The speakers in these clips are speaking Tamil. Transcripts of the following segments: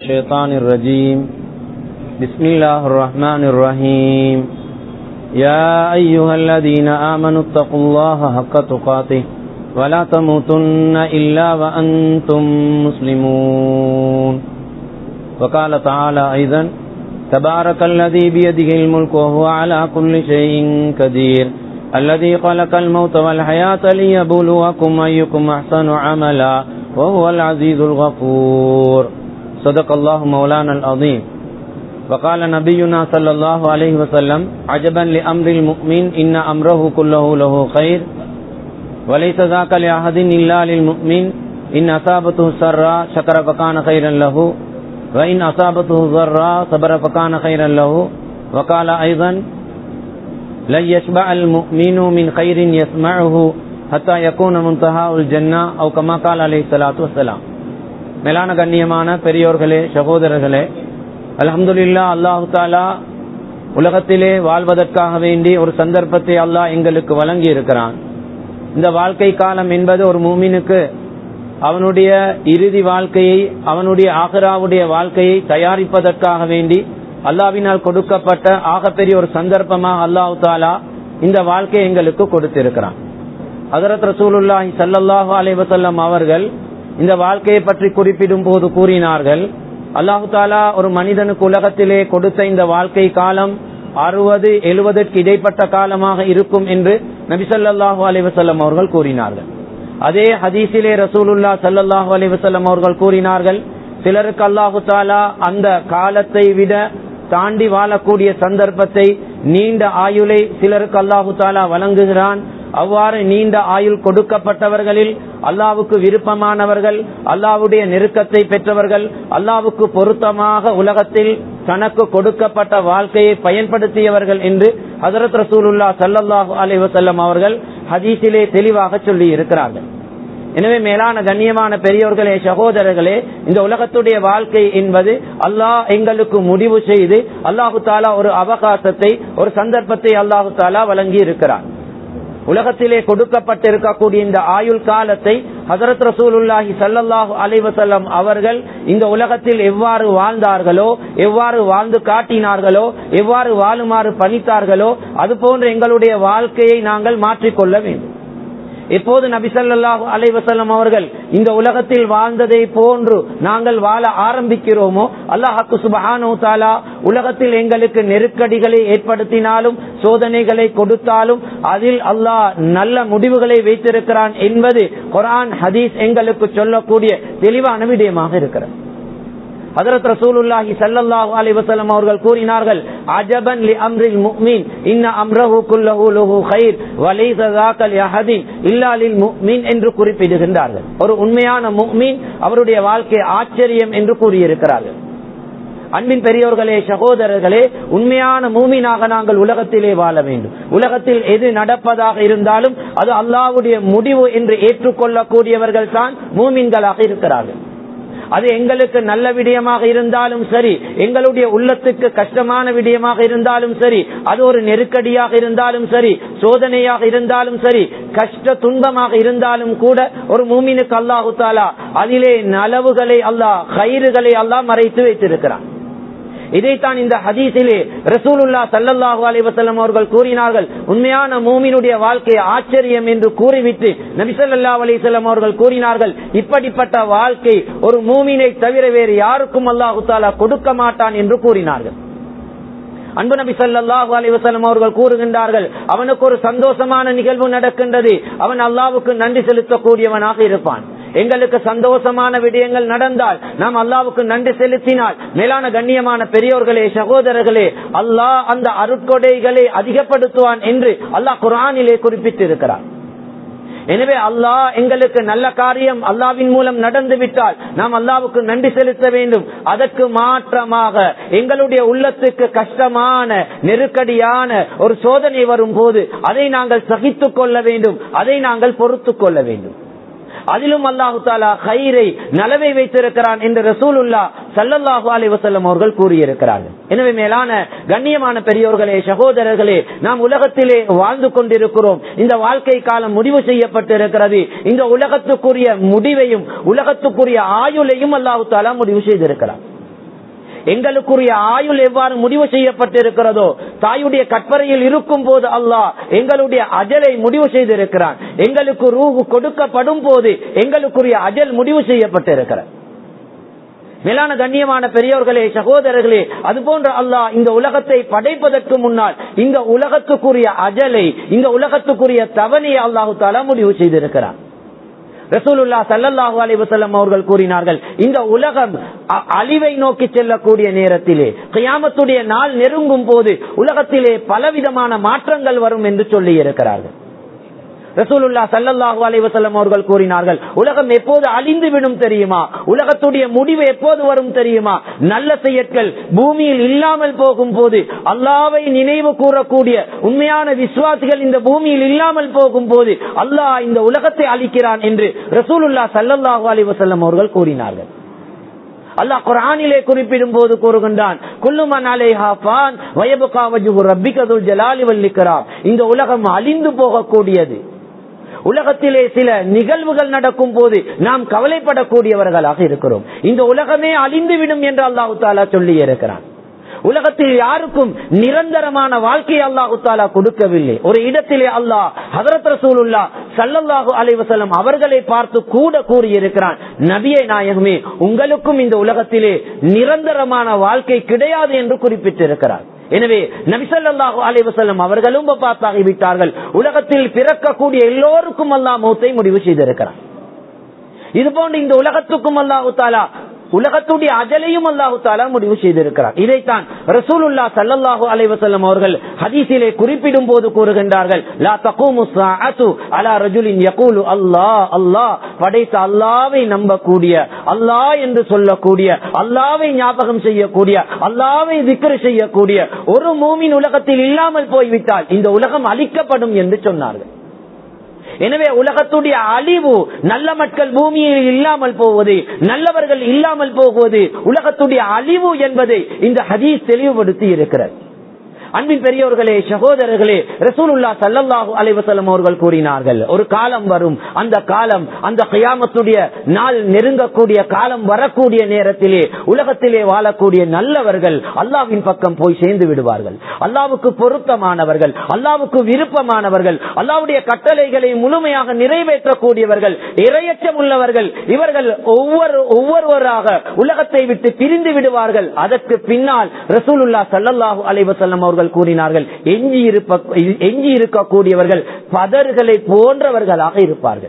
الشيطان الرجيم بسم الله الرحمن الرحيم يا أيها الذين آمنوا اتقوا الله حق تقاته ولا تموتن إلا وأنتم مسلمون وقال تعالى أيضا تبارك الذي بيده الملك وهو على كل شيء قدير الذي خلق الموت والحياة ليبلوكم أيكم أحسن عملا وهو العزيز الغفور صدق الله مولانا العظيم وقال نبينا صلى الله عليه وسلم عجبا لأمر المؤمن إن أمره كله له خير وليس ذاك لأحد إلا للمؤمن إن أصابته سرا شكر فكان خيرا له وإن أصابته ضرا صبر فكان خيرا له وقال أيضا لن يشبع المؤمن من خير يسمعه حتى يكون منتهى الجنة أو كما قال عليه الصلاة والسلام மேலான கண்ணியமான பெரியோர்களே சகோதரர்களே அலமதுல்லா அல்லாஹு தாலா உலகத்திலே வாழ்வதற்காக வேண்டி ஒரு சந்தர்ப்பத்தை அல்லாஹ் எங்களுக்கு வழங்கி இருக்கிறான் இந்த வாழ்க்கை காலம் என்பது ஒரு மூமினுக்கு அவனுடைய இறுதி வாழ்க்கையை அவனுடைய ஆகராவுடைய வாழ்க்கையை தயாரிப்பதற்காக வேண்டி அல்லாவினால் கொடுக்கப்பட்ட ஆகப்பெரிய ஒரு சந்தர்ப்பமாக அல்லாஹு தாலா இந்த வாழ்க்கையை எங்களுக்கு கொடுத்திருக்கிறான் ஹதரத் ரசூலுல்லாஹி சல்லாஹூ அலைவசல்லம் அவர்கள் இந்த வாழ்க்கையை பற்றி குறிப்பிடும் போது கூறினார்கள் அல்லாஹு தாலா ஒரு மனிதனுக்கு உலகத்திலே கொடுத்த இந்த வாழ்க்கை காலம் அறுபது எழுபதற்கு இடைப்பட்ட காலமாக இருக்கும் என்று நபிசல்லாஹு அலைவசல்லம் அவர்கள் கூறினார்கள் அதே ஹதீஸிலே ரசூலுல்லா சல்லாஹூ அலைவசல்லம் அவர்கள் கூறினார்கள் சிலருக்கு அல்லாஹு தாலா அந்த காலத்தை விட தாண்டி வாழக்கூடிய சந்தர்ப்பத்தை நீண்ட ஆயுளை சிலருக்கு அல்லாஹு தாலா வழங்குகிறான் அவ்வாறு நீண்ட ஆயுள் கொடுக்கப்பட்டவர்களில் அல்லாவுக்கு விருப்பமானவர்கள் அல்லாவுடைய நெருக்கத்தை பெற்றவர்கள் அல்லாவுக்கு பொருத்தமாக உலகத்தில் தனக்கு கொடுக்கப்பட்ட வாழ்க்கையை பயன்படுத்தியவர்கள் என்று ஹசரத் ரசூலுல்லா சல்லாஹூ அலி வசல்லம் அவர்கள் ஹதீஸிலே தெளிவாக சொல்லி இருக்கிறார்கள் எனவே மேலான கண்ணியமான பெரியோர்களே சகோதரர்களே இந்த உலகத்துடைய வாழ்க்கை என்பது அல்லாஹ் எங்களுக்கு முடிவு செய்து அல்லாஹு தாலா ஒரு அவகாசத்தை ஒரு சந்தர்ப்பத்தை அல்லாஹு தாலா வழங்கி இருக்கிறார் உலகத்திலே கொடுக்கப்பட்டிருக்கக்கூடிய இந்த ஆயுள் காலத்தை ஹசரத் ரசூலுல்லாஹி சல்லாஹூ அலைவசல்லம் அவர்கள் இந்த உலகத்தில் எவ்வாறு வாழ்ந்தார்களோ எவ்வாறு வாழ்ந்து காட்டினார்களோ எவ்வாறு வாழுமாறு பணித்தார்களோ அது போன்ற எங்களுடைய வாழ்க்கையை நாங்கள் மாற்றிக்கொள்ள வேண்டும் எப்போது நபிசல்லாஹு அலைவசல்லம் அவர்கள் இந்த உலகத்தில் வாழ்ந்ததை போன்று நாங்கள் வாழ ஆரம்பிக்கிறோமோ அல்லாஹாக்கு சுபஹானோ தாலா உலகத்தில் எங்களுக்கு நெருக்கடிகளை ஏற்படுத்தினாலும் சோதனைகளை கொடுத்தாலும் அதில் அல்லாஹ் நல்ல முடிவுகளை வைத்திருக்கிறான் என்பது குரான் ஹதீஸ் எங்களுக்கு சொல்லக்கூடிய தெளிவான விடயமாக இருக்கிறது ஹதரத் ரசூலுல்லாஹி ஸல்லல்லாஹு அலைஹி வஸல்லம் அவர்கள் கூறினார்கள் அஜபன் லி அம்ரில் முஃமின் இன்ன அம்ரஹு குல்லஹு லஹு கைர் வ லைஸ ஸாக லி அஹதின் இல்லா லில் முஃமின் என்று குறிப்பிடுகின்றார்கள் ஒரு உண்மையான முஃமின் அவருடைய வாழ்க்கை ஆச்சரியம் என்று கூறியிருக்கிறார்கள் அன்பின் பெரியோர்களே சகோதரர்களே உண்மையான மூமினாக நாங்கள் உலகத்திலே வாழ வேண்டும் உலகத்தில் எது நடப்பதாக இருந்தாலும் அது அல்லாவுடைய முடிவு என்று ஏற்றுக்கொள்ளக்கூடியவர்கள் தான் மூமின்களாக இருக்கிறார்கள் அது எங்களுக்கு நல்ல விடயமாக இருந்தாலும் சரி எங்களுடைய உள்ளத்துக்கு கஷ்டமான விடயமாக இருந்தாலும் சரி அது ஒரு நெருக்கடியாக இருந்தாலும் சரி சோதனையாக இருந்தாலும் சரி கஷ்ட துன்பமாக இருந்தாலும் கூட ஒரு மூமினுக்கு அல்லாஹு தாலா அதிலே நலவுகளை அல்லாஹ் கயிறுகளை அல்லாஹ் மறைத்து வைத்திருக்கிறான் இதைத்தான் இந்த ஹதீஸிலே ரசூலுல்லா சல்லல்லாஹு அலைவசல்லம் அவர்கள் கூறினார்கள் உண்மையான மூமினுடைய வாழ்க்கை ஆச்சரியம் என்று கூறிவிட்டு நபிசல்லா அலிசல்லம் அவர்கள் கூறினார்கள் இப்படிப்பட்ட வாழ்க்கை ஒரு மூமினை தவிர வேறு யாருக்கும் அல்லாஹு தாலா கொடுக்க மாட்டான் என்று கூறினார்கள் அன்பு நபி சல்லாஹூ அலிவசலம் அவர்கள் கூறுகின்றார்கள் அவனுக்கு ஒரு சந்தோஷமான நிகழ்வு நடக்கின்றது அவன் அல்லாவுக்கு நன்றி செலுத்தக்கூடியவனாக இருப்பான் எங்களுக்கு சந்தோஷமான விடயங்கள் நடந்தால் நாம் அல்லாவுக்கு நன்றி செலுத்தினால் மேலான கண்ணியமான பெரியோர்களே சகோதரர்களே அல்லாஹ் அந்த அருட்கொடைகளை அதிகப்படுத்துவான் என்று அல்லாஹ் குரானிலே குறிப்பிட்டிருக்கிறார் எனவே அல்லாஹ் எங்களுக்கு நல்ல காரியம் அல்லாவின் மூலம் நடந்து விட்டால் நாம் அல்லாவுக்கு நன்றி செலுத்த வேண்டும் அதற்கு மாற்றமாக எங்களுடைய உள்ளத்துக்கு கஷ்டமான நெருக்கடியான ஒரு சோதனை வரும் போது அதை நாங்கள் சகித்துக் கொள்ள வேண்டும் அதை நாங்கள் பொறுத்துக் கொள்ள வேண்டும் அதிலும் அல்லாஹு தாலா கயிறை நலவை வைத்திருக்கிறான் என்று ரசூலுல்லா சல்லல்லாஹு அலி வசல்லம் அவர்கள் கூறியிருக்கிறார்கள் எனவே மேலான கண்ணியமான பெரியோர்களே சகோதரர்களே நாம் உலகத்திலே வாழ்ந்து கொண்டிருக்கிறோம் இந்த வாழ்க்கை காலம் முடிவு செய்யப்பட்டிருக்கிறது இந்த உலகத்துக்குரிய முடிவையும் உலகத்துக்குரிய ஆயுளையும் அல்லாஹு தாலா முடிவு செய்திருக்கிறார் எங்களுக்குரிய ஆயுள் எவ்வாறு முடிவு செய்யப்பட்டிருக்கிறதோ தாயுடைய கற்பறையில் இருக்கும் போது அல்லாஹ் எங்களுடைய அஜலை முடிவு செய்திருக்கிறான் எங்களுக்கு ரூஹு கொடுக்கப்படும் போது எங்களுக்குரிய அஜல் முடிவு செய்யப்பட்டிருக்கிறது மேலான கண்ணியமான பெரியவர்களே சகோதரர்களே அது போன்ற அல்லாஹ் இந்த உலகத்தை படைப்பதற்கு முன்னால் இந்த உலகத்துக்குரிய அஜலை இந்த உலகத்துக்குரிய தவணையை அல்லாஹு தாலா முடிவு செய்திருக்கிறான் ரசூலுல்லா சல்லல்லாஹு அலைஹி வஸல்லம் அவர்கள் கூறினார்கள் இந்த உலகம் அ- அழிவை நோக்கி செல்லக்கூடிய நேரத்திலே கியாமத்துடைய நாள் நெருங்கும் போது உலகத்திலே பலவிதமான மாற்றங்கள் வரும் என்று சொல்லி இருக்கிறார்கள் ரசூலுல்லா சல்லல்லாஹு அலைஹி வஸல்லம் அவர்கள் கூறினார்கள் உலகம் எப்போது அழிந்து விடும் தெரியுமா உலகத்துடைய முடிவு எப்போது வரும் தெரியுமா நல்ல செயற்கள் பூமியில் இல்லாமல் போகும் போது அல்லாவை நினைவு கூறக்கூடிய உண்மையான விசுவாசிகள் இந்த பூமியில் இல்லாமல் போகும் போது அல்லாஹ் இந்த உலகத்தை அழிக்கிறான் என்று ரசூலுல்லா சல்லல்லாஹு அலைஹி வஸல்லம் அவர்கள் கூறினார்கள் அல்லாஹ் குரானிலே குறிப்பிடும் போது கூறுகின்றான் குல்லுமன் அலைஹா ஃபான் வயபுகா வஜ்ஹு ரப்பிக துல் ஜலாலி வல் இக்ராம் இந்த உலகம் அழிந்து போகக்கூடியது உலகத்திலே சில நிகழ்வுகள் நடக்கும் போது நாம் கவலைப்படக்கூடியவர்களாக இருக்கிறோம் இந்த உலகமே அழிந்துவிடும் என்று அல்லாஹு தாலா சொல்லி இருக்கிறான் உலகத்தில் யாருக்கும் நிரந்தரமான வாழ்க்கையை அல்லாஹு தாலா கொடுக்கவில்லை ஒரு இடத்திலே அல்லாஹ் ஹதரத் ரசூலுல்லா சல்லல்லாஹு அலைஹி வஸல்லம் அவர்களை பார்த்து கூட கூறியிருக்கிறான் நபியை நாயகமே உங்களுக்கும் இந்த உலகத்திலே நிரந்தரமான வாழ்க்கை கிடையாது என்று குறிப்பிட்டிருக்கிறார் எனவே நபிசல்லாஹு அலைஹி வஸல்லம் அவர்களும் பார்த்தாகி விட்டார்கள் உலகத்தில் பிறக்கக்கூடிய எல்லோருக்கும் அல்லாஹ் மௌத்தை முடிவு செய்திருக்கிறார் இது போன்று இந்த உலகத்துக்கும் அல்லாஹு தாலா உலகத்துடைய அஜலையும் அல்லாஹு தாலா முடிவு செய்திருக்கிறார் இதைத்தான் ரசூலுல்லா சல்லல்லாஹு அலைஹி வஸல்லம் அவர்கள் ஹதீஸிலே குறிப்பிடும் போது கூறுகின்றார்கள் லா தகூமு ஸாஅத்து அலா ரஜுலின் யகூலு அல்லாஹ் அல்லாஹ் படைத்த அல்லாஹ்வை நம்பக்கூடிய அல்லாஹ் என்று சொல்லக்கூடிய அல்லாஹ்வை ஞாபகம் செய்யக்கூடிய அல்லாஹ்வை திக்ர் செய்யக்கூடிய ஒரு மூமின் உலகத்தில் இல்லாமல் போய்விட்டால் இந்த உலகம் அழிக்கப்படும் என்று சொன்னார்கள் எனவே உலகத்துடைய அழிவு நல்ல மக்கள் பூமியில் இல்லாமல் போவது நல்லவர்கள் இல்லாமல் போகுவது உலகத்துடைய அழிவு என்பதை இந்த ஹதீஸ் தெளிவுபடுத்தி இருக்கிறது அன்பின் பெரியவர்களே சகோதரர்களே ரசூலுல்லா சல்லல்லாஹு அலைஹி வஸல்லம் அவர்கள் கூறினார்கள் ஒரு காலம் வரும் அந்த காலம் அந்த கியாமத்துடைய நாள் நெருங்கக்கூடிய காலம் வரக்கூடிய நேரத்திலே உலகத்திலே வாழக்கூடிய நல்லவர்கள் அல்லாவின் பக்கம் போய் சேர்ந்து விடுவார்கள் அல்லாவுக்கு பொருத்தமானவர்கள் அல்லாவுக்கு விருப்பமானவர்கள் அல்லாவுடைய கட்டளைகளை முழுமையாக நிறைவேற்றக்கூடியவர்கள் இரையச்சம் உள்ளவர்கள் இவர்கள் ஒவ்வொரு ஒவ்வொருவராக உலகத்தை விட்டு பிரிந்து விடுவார்கள் அதற்கு பின்னால் ரசூலுல்லா சல்லல்லாஹு அலைஹி வஸல்லம் அவர்கள் கூறினார்கள் எஞ்சி இருப்ப எஞ்சி இருக்கக்கூடியவர்கள் பதர்களை போன்றவர்களாக இருப்பார்கள்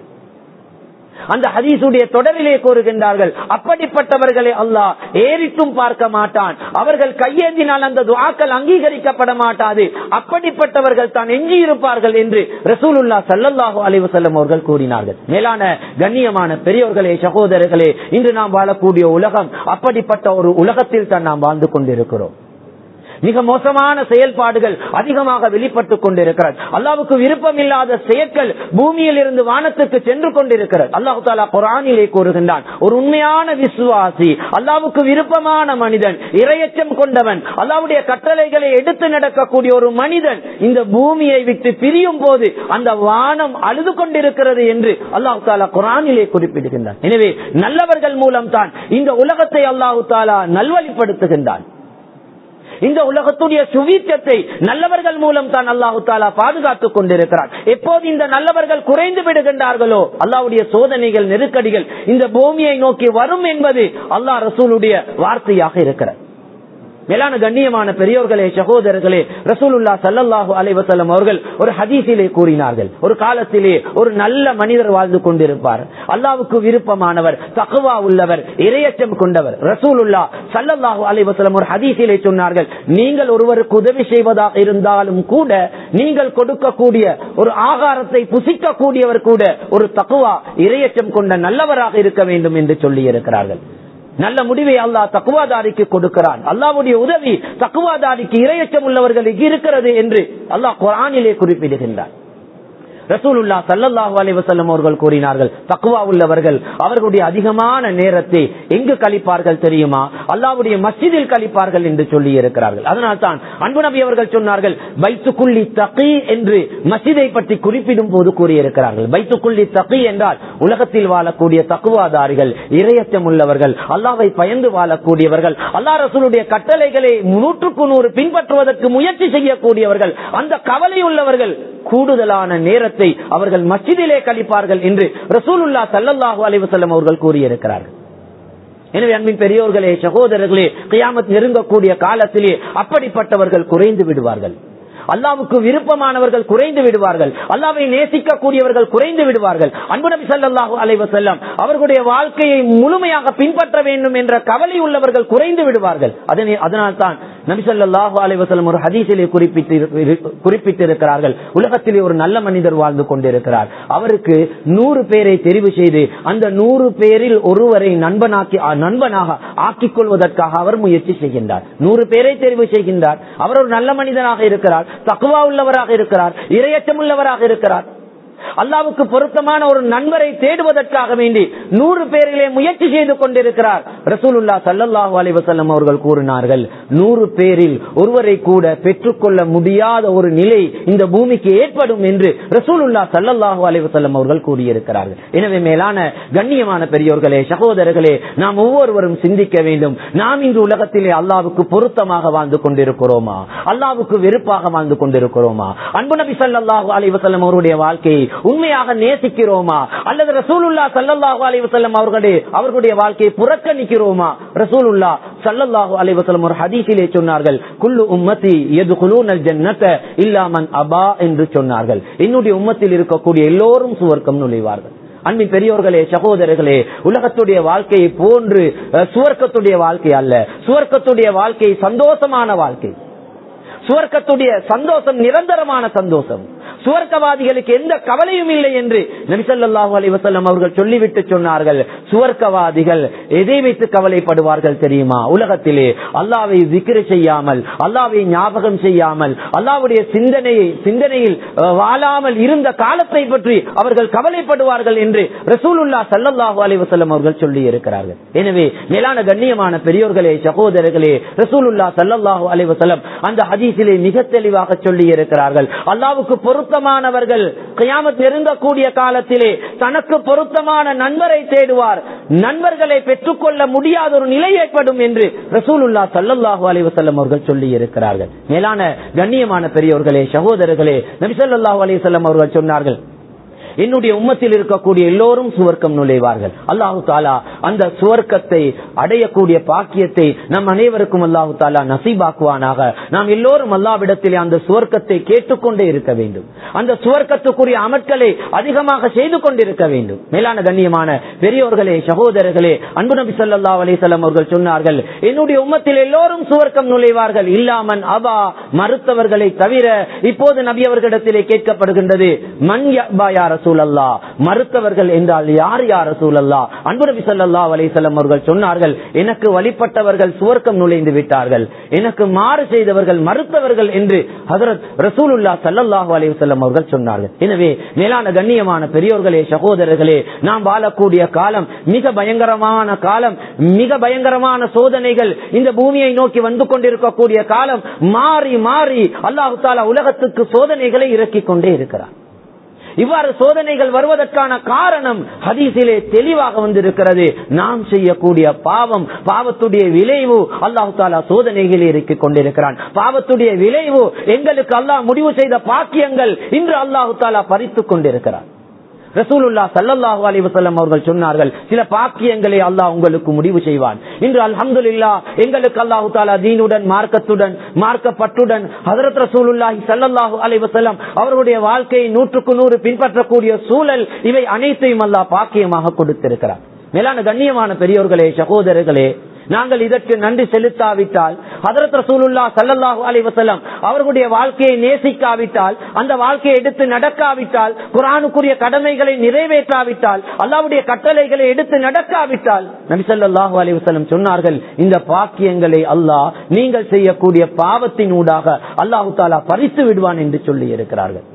அந்த ஹதீசுடைய தொடரிலே கூறுகின்றார்கள் அப்படிப்பட்டவர்களை அல்லாஹ் ஏறிட்டும் பார்க்க மாட்டான் அவர்கள் கையேந்தினால் அந்த துவாக்கள் அங்கீகரிக்கப்பட மாட்டாது அப்படிப்பட்டவர்கள் தான் எஞ்சி இருப்பார்கள் என்று ரசூலுல்லா சல்லல்லாஹு அலைஹி வஸல்லம் அவர்கள் கூறினார்கள் மேலான கண்ணியமான பெரியவர்களே சகோதரர்களே இன்று நாம் வாழக்கூடிய உலகம் அப்படிப்பட்ட ஒரு உலகத்தில் தான் நாம் வாழ்ந்து கொண்டிருக்கிறோம் மிக மோசமான செயல்பாடுகள் அதிகமாக வெளிப்பட்டுக் கொண்டிருக்கிறது அல்லாவுக்கு விருப்பம் இல்லாத செயற்கள் பூமியில் இருந்து வானத்துக்கு சென்று கொண்டிருக்கிறது அல்லாஹு தாலா குரானிலே கூறுகின்றான் ஒரு உண்மையான விசுவாசி அல்லாவுக்கு விருப்பமான மனிதன் இரையச்சம் கொண்டவன் அல்லாவுடைய கட்டளைகளை எடுத்து நடக்கக்கூடிய ஒரு மனிதன் இந்த பூமியை விட்டு பிரியும் போது அந்த வானம் அழுது கொண்டிருக்கிறது என்று அல்லாஹு தாலா குரானிலே குறிப்பிடுகின்றான் எனவே நல்லவர்கள் மூலம் தான் இந்த உலகத்தை அல்லாஹு தாலா நல்வழிப்படுத்துகின்றான் இந்த உலகத்துடைய சுவீச்சத்தை நல்லவர்கள் மூலம் தான் அல்லாஹு தாலா பாதுகாத்துக் கொண்டிருக்கிறார் எப்போது இந்த நல்லவர்கள் குறைந்து விடுகின்றார்களோ அல்லாவுடைய சோதனைகள் நெருக்கடிகள் இந்த பூமியை நோக்கி வரும் என்பது அல்லாஹ் ரசூலுடைய வார்த்தையாக இருக்கிறது மேலான கண்ணியமான பெரியோர்களே சகோதரர்களே ரசூலுல்லா சல்லல்லாஹு அலைவசல்லம் அவர்கள் ஒரு ஹதீஸிலே கூறினார்கள் ஒரு காலத்திலே ஒரு நல்ல மனிதர் வாழ்ந்து கொண்டிருப்பார் அல்லாவுக்கு விருப்பமானவர் தக்குவா உள்ளவர் இரையச்சம் கொண்டவர் ரசூலுல்லா சல்லல்லாஹு அலைவசல்லம் ஒரு ஹதீஸிலே சொன்னார்கள் நீங்கள் ஒருவருக்கு உதவி செய்வதாக இருந்தாலும் கூட நீங்கள் கொடுக்கக்கூடிய ஒரு ஆகாரத்தை புசிக்கக்கூடியவர் கூட ஒரு தக்குவா இரையச்சம் கொண்ட நல்லவராக இருக்க வேண்டும் என்று சொல்லி இருக்கிறார்கள் நல்ல முடிவை அல்லாஹ் தக்குவாதாரிக்கு கொடுக்கிறான் அல்லாவுடைய உதவி தக்குவாதாரிக்கு இரையச்சம் உள்ளவர்களுக்கு இருக்கிறது என்று அல்லாஹ் குரானிலே குறிப்பிடுகின்றார் ரசூலுல்லா சல்லல்லாஹு அலைஹி வஸல்லம் அவர்கள் கூறினார்கள் தக்குவா உள்ளவர்கள் அவர்களுடைய அதிகமான நேரத்தை எங்கு கழிப்பார்கள் தெரியுமா அல்லாஹ்வுடைய மஸ்ஜிதில் கழிப்பார்கள் என்று சொல்லி இருக்கிறார்கள் அதனால் தான் அன்பு நபி அவர்கள் சொன்னார்கள் பைத்துக்குள்ளி தகி என்று மஸ்ஜிதை பற்றி குறிப்பிடும் போது கூறியிருக்கிறார்கள் பைத்துக்குள்ளி தகி என்றால் உலகத்தில் வாழக்கூடிய தக்குவாதாரிகள் இரையச்சம் உள்ளவர்கள் அல்லாவை பயந்து வாழக்கூடியவர்கள் அல்லாஹ் ரசூலுடைய கட்டளைகளை நூற்றுக்கு நூறு பின்பற்றுவதற்கு முயற்சி செய்யக்கூடியவர்கள் அந்த கவலை உள்ளவர்கள் கூடுதலான நேரத்தை அவர்கள் மஸ்ஜிதிலே கழிப்பார்கள் என்று ரசூலுல்லா சல்லல்லாஹு அலைஹி வஸல்லம் அவர்கள் கூறியிருக்கிறார்கள் எனவே அன்பின் பெரியோர்களே சகோதரர்களே கியாமத் நெருங்கக்கூடிய காலத்திலே அப்படிப்பட்டவர்கள் குறைந்து விடுவார்கள் அல்லாவுக்கு விருப்பமானவர்கள் குறைந்து விடுவார்கள் அல்லாவை நேசிக்கக்கூடியவர்கள் குறைந்து விடுவார்கள் அன்பு நபி ஸல்லல்லாஹு அலைஹி வஸல்லம் அவர்களுடைய வாழ்க்கையை முழுமையாக பின்பற்ற வேண்டும் என்ற கவலை உள்ளவர்கள் குறைந்து விடுவார்கள் அதனை அதனால் தான் நபி ஸல்லல்லாஹு அலைஹி வஸல்லம் ஒரு ஹதீஸிலே குறிப்பிட்டு குறிப்பிட்டிருக்கிறார்கள் உலகத்திலே ஒரு நல்ல மனிதர் வாழ்ந்து கொண்டிருக்கிறார் அவருக்கு நூறு பேரை தெரிவு செய்து அந்த நூறு பேரில் ஒருவரை நண்பனாக்கி நண்பனாக ஆக்கிக் கொள்வதற்காக அவர் முயற்சி செய்கின்றார் நூறு பேரை தெரிவு செய்கின்றார் அவர் ஒரு நல்ல மனிதனாக இருக்கிறார் தக்குவா உள்ளவராக இருக்கிறார் இரையச்சம் உள்ளவராக இருக்கிறார் அல்லாவுக்கு பொருத்தமான ஒரு நண்பரை தேடுவதற்காக வேண்டி நூறு பேரிலே முயற்சி செய்து கொண்டிருக்கிறார் ரசூலுல்லா சல்லல்லாஹு அலைஹி வஸல்லம் அவர்கள் கூறினார்கள் நூறு பேரில் ஒருவரை கூட பெற்றுக்கொள்ள முடியாத ஒரு நிலை இந்த பூமிக்கு ஏற்படும் என்று ரசூலுல்லா சல்லல்லாஹு அலைஹி வஸல்லம் அவர்கள் கூறியிருக்கிறார்கள் எனவே மேலான கண்ணியமான பெரியோர்களே சகோதரர்களே நாம் ஒவ்வொருவரும் சிந்திக்க வேண்டும் நாம் இன்று உலகத்திலே அல்லாவுக்கு பொருத்தமாக வாழ்ந்து கொண்டிருக்கிறோமா அல்லாவுக்கு வெறுப்பாக வாழ்ந்து கொண்டிருக்கிறோமா அன்பு நபி ஸல்லல்லாஹு அலைஹி வஸல்லம் அவருடைய வாழ்க்கையை உண்மையாக நேசிக்கிறோமா அல்லது ரசூலுல்லா சல்லல்லாஹு அலைஹி வஸல்லம் அவர்களுடைய அவர்களுடைய வாழ்க்கையை புறக்கணிக்கிறோமா ரசூலுல்லா சல்லல்லாஹு அலைஹி வஸல்லம் ஒரு ஹதீஸிலே சொன்னார்கள் குல்லு உம்மத்தி யதுகுலூனல் ஜன்னத இல்லா மன் அபா என்று சொன்னார்கள் என்னுடைய உம்மத்தில் இருக்கக்கூடிய எல்லோரும் சுவர்க்கம் நுழைவார்கள் அன்பின் பெரியோர்களே சகோதரர்களே உலகத்துடைய வாழ்க்கையை போன்று அஹ், சுவர்க்கத்துடைய வாழ்க்கை அல்ல சுவர்க்கத்துடைய வாழ்க்கை சந்தோஷமான வாழ்க்கை சுவர்க்கத்துடைய சந்தோஷம் நிரந்தரமான சந்தோஷம் சுவர்க்கவாதிகளுக்கு எந்த கவலையும் இல்லை என்று நபிசல்லாஹு அலைவசல்லம் அவர்கள் சொல்லிவிட்டு சொன்னார்கள் சுவர்க்கவாதிகள் எதை வைத்து கவலைப்படுவார்கள் தெரியுமா உலகத்திலே அல்லாவை விக்கிர செய்யாமல் அல்லாவை ஞாபகம் செய்யாமல் அல்லாவுடைய சிந்தனையை சிந்தனையில் அஹ், வாழாமல் இருந்த காலத்தை பற்றி அவர்கள் கவலைப்படுவார்கள் என்று ரசூலுல்லா சல்லல்லாஹு அலைவசல்லம் அவர்கள் சொல்லி இருக்கிறார்கள் எனவே மேலான கண்ணியமான பெரியோர்களே சகோதரர்களே ரசூலுல்லா சல்லல்லாஹு அலைவசல்லம் அந்த ஹதீஸிலே மிக தெளிவாக சொல்லி இருக்கிறார்கள் அல்லாவுக்கு பொருத்தமானவர்கள் கியாமத் நெருங்கக்கூடிய காலத்திலே தனக்கு பொருத்தமான நண்பரை தேடுவார் நண்பர்களை பெற்றுக்கொள்ள முடியாத ஒரு நிலை ஏற்படும் என்று ரசூலுல்லா சல்லல்லாஹு அலைஹி வஸல்லம் அவர்கள் சொல்லி இருக்கிறார்கள் மேலான கண்ணியமான பெரியவர்களே சகோதரர்களே நபி ஸல்லல்லாஹு அலைஹி வஸல்லம் அவர்கள் சொன்னார்கள் என்னுடைய உம்மத்தில் இருக்கக்கூடிய எல்லோரும் சுவர்க்கம் நுழைவார்கள் அல்லாஹு தாலா அந்த சுவர்க்கத்தை அடையக்கூடிய பாக்கியத்தை நம் அனைவருக்கும் அல்லாஹு தாலா நசீபாக்குவானாக நாம் எல்லோரும் அல்லாவிடத்திலே அந்த சுவர்க்கத்தை கேட்டுக்கொண்டே இருக்க வேண்டும் அந்த சுவர்க்கத்துக்குரிய அமட்களை அதிகமாக செய்து கொண்டிருக்க வேண்டும் மேலான கண்ணியமான பெரியோர்களே சகோதரர்களே அன்பு நபி ஸல்லல்லாஹு அலைஹி வஸல்லம் அவர்கள் சொன்னார்கள் என்னுடைய உம்மத்தில் எல்லோரும் சுவர்க்கம் நுழைவார்கள் இல்லாமன் அபா மறுத்தவர்களை தவிர இப்போது நபி அவர்களிடத்திலே கேட்கப்படுகின்றது மண் யபா யா ரசூலல்லா மறுத்தவர்கள் என்றால் யார் யார் ரசூலல்லா அன்பு நபி ஸல்லல்லாஹு அலைஹி வஸல்லம் அவர்கள் சொன்னார்கள் எனக்கு வழிபட்டவர்கள் சுவர்க்கம் நுழைந்து விட்டார்கள் எனக்கு மாறு செய்தவர்கள் மறுத்தவர்கள் என்று ஹஜரத் ரசூலுல்லா ஸல்லல்லாஹு அலைஹி வஸல்லம் அவர்கள் சொன்னார்கள் எனவே மேலான கண்ணியமான பெரியோர்களே சகோதரர்களே நாம் வாழக்கூடிய காலம் மிக பயங்கரமான காலம் மிக பயங்கரமான சோதனைகள் இந்த பூமியை நோக்கி வந்து கொண்டிருக்கக்கூடிய காலம் மாறி மாறி அல்லாஹு தாலா உலகத்துக்கு சோதனைகளை இறக்கிக் கொண்டே இருக்கிறார் இவ்வாறு சோதனைகள் வருவதற்கான காரணம் ஹதீஸிலே தெளிவாக வந்திருக்கிறது நாம் செய்யக்கூடிய பாவம் பாவத்துடைய விளைவு அல்லாஹு தாலா சோதனைகளை இறக்கிக் கொண்டிருக்கிறான் பாவத்துடைய விளைவு எங்களுக்கு அல்லாஹ் முடிவு செய்த பாக்கியங்கள் இன்று அல்லாஹு தாலா பறித்துக் கொண்டிருக்கிறார் ரசூலுல்லா சல்லல்லாஹு அலைஹி வஸல்லம் அவர்கள் சொன்னார்கள் சில பாக்கியங்களை அல்லாஹ் உங்களுக்கு முடிவு செய்வான் இன்று அல்ஹம்துலில்லா எங்களுக்கு அல்லாஹு தாலா தீனுடன் மார்க்கத்துடன் மார்க்கப்பட்டுடன் ஹஜரத் ரசூலுல்லாஹி சல்லல்லாஹு அலைஹி வஸல்லம் அவருடைய வாழ்க்கையை நூற்றுக்கு நூறு பின்பற்றக்கூடிய சூழல் இவை அனைத்தையும் அல்லாஹ் பாக்கியமாக கொடுத்திருக்கிறார் மேலான கண்ணியமான பெரியோர்களே சகோதரர்களே நாங்கள் இதற்கு நன்றி செலுத்தாவிட்டால் ஹதரத் ரசூலுல்லா சல்லல்லாஹு அலைஹி வஸல்லம் அவர்களுடைய வாழ்க்கையை நேசிக்காவிட்டால் அந்த வாழ்க்கையை எடுத்து நடக்காவிட்டால் குரானுக்குரிய கடமைகளை நிறைவேற்றாவிட்டால் அல்லாவுடைய கட்டளைகளை எடுத்து நடக்காவிட்டால் நபி ஸல்லல்லாஹு அலைஹி வஸல்லம் சொன்னார்கள் இந்த பாக்கியங்களை அல்லாஹ் நீங்கள் செய்யக்கூடிய பாவத்தின் ஊடாக அல்லாஹு தாலா பறித்து விடுவான் என்று சொல்லி இருக்கிறார்கள்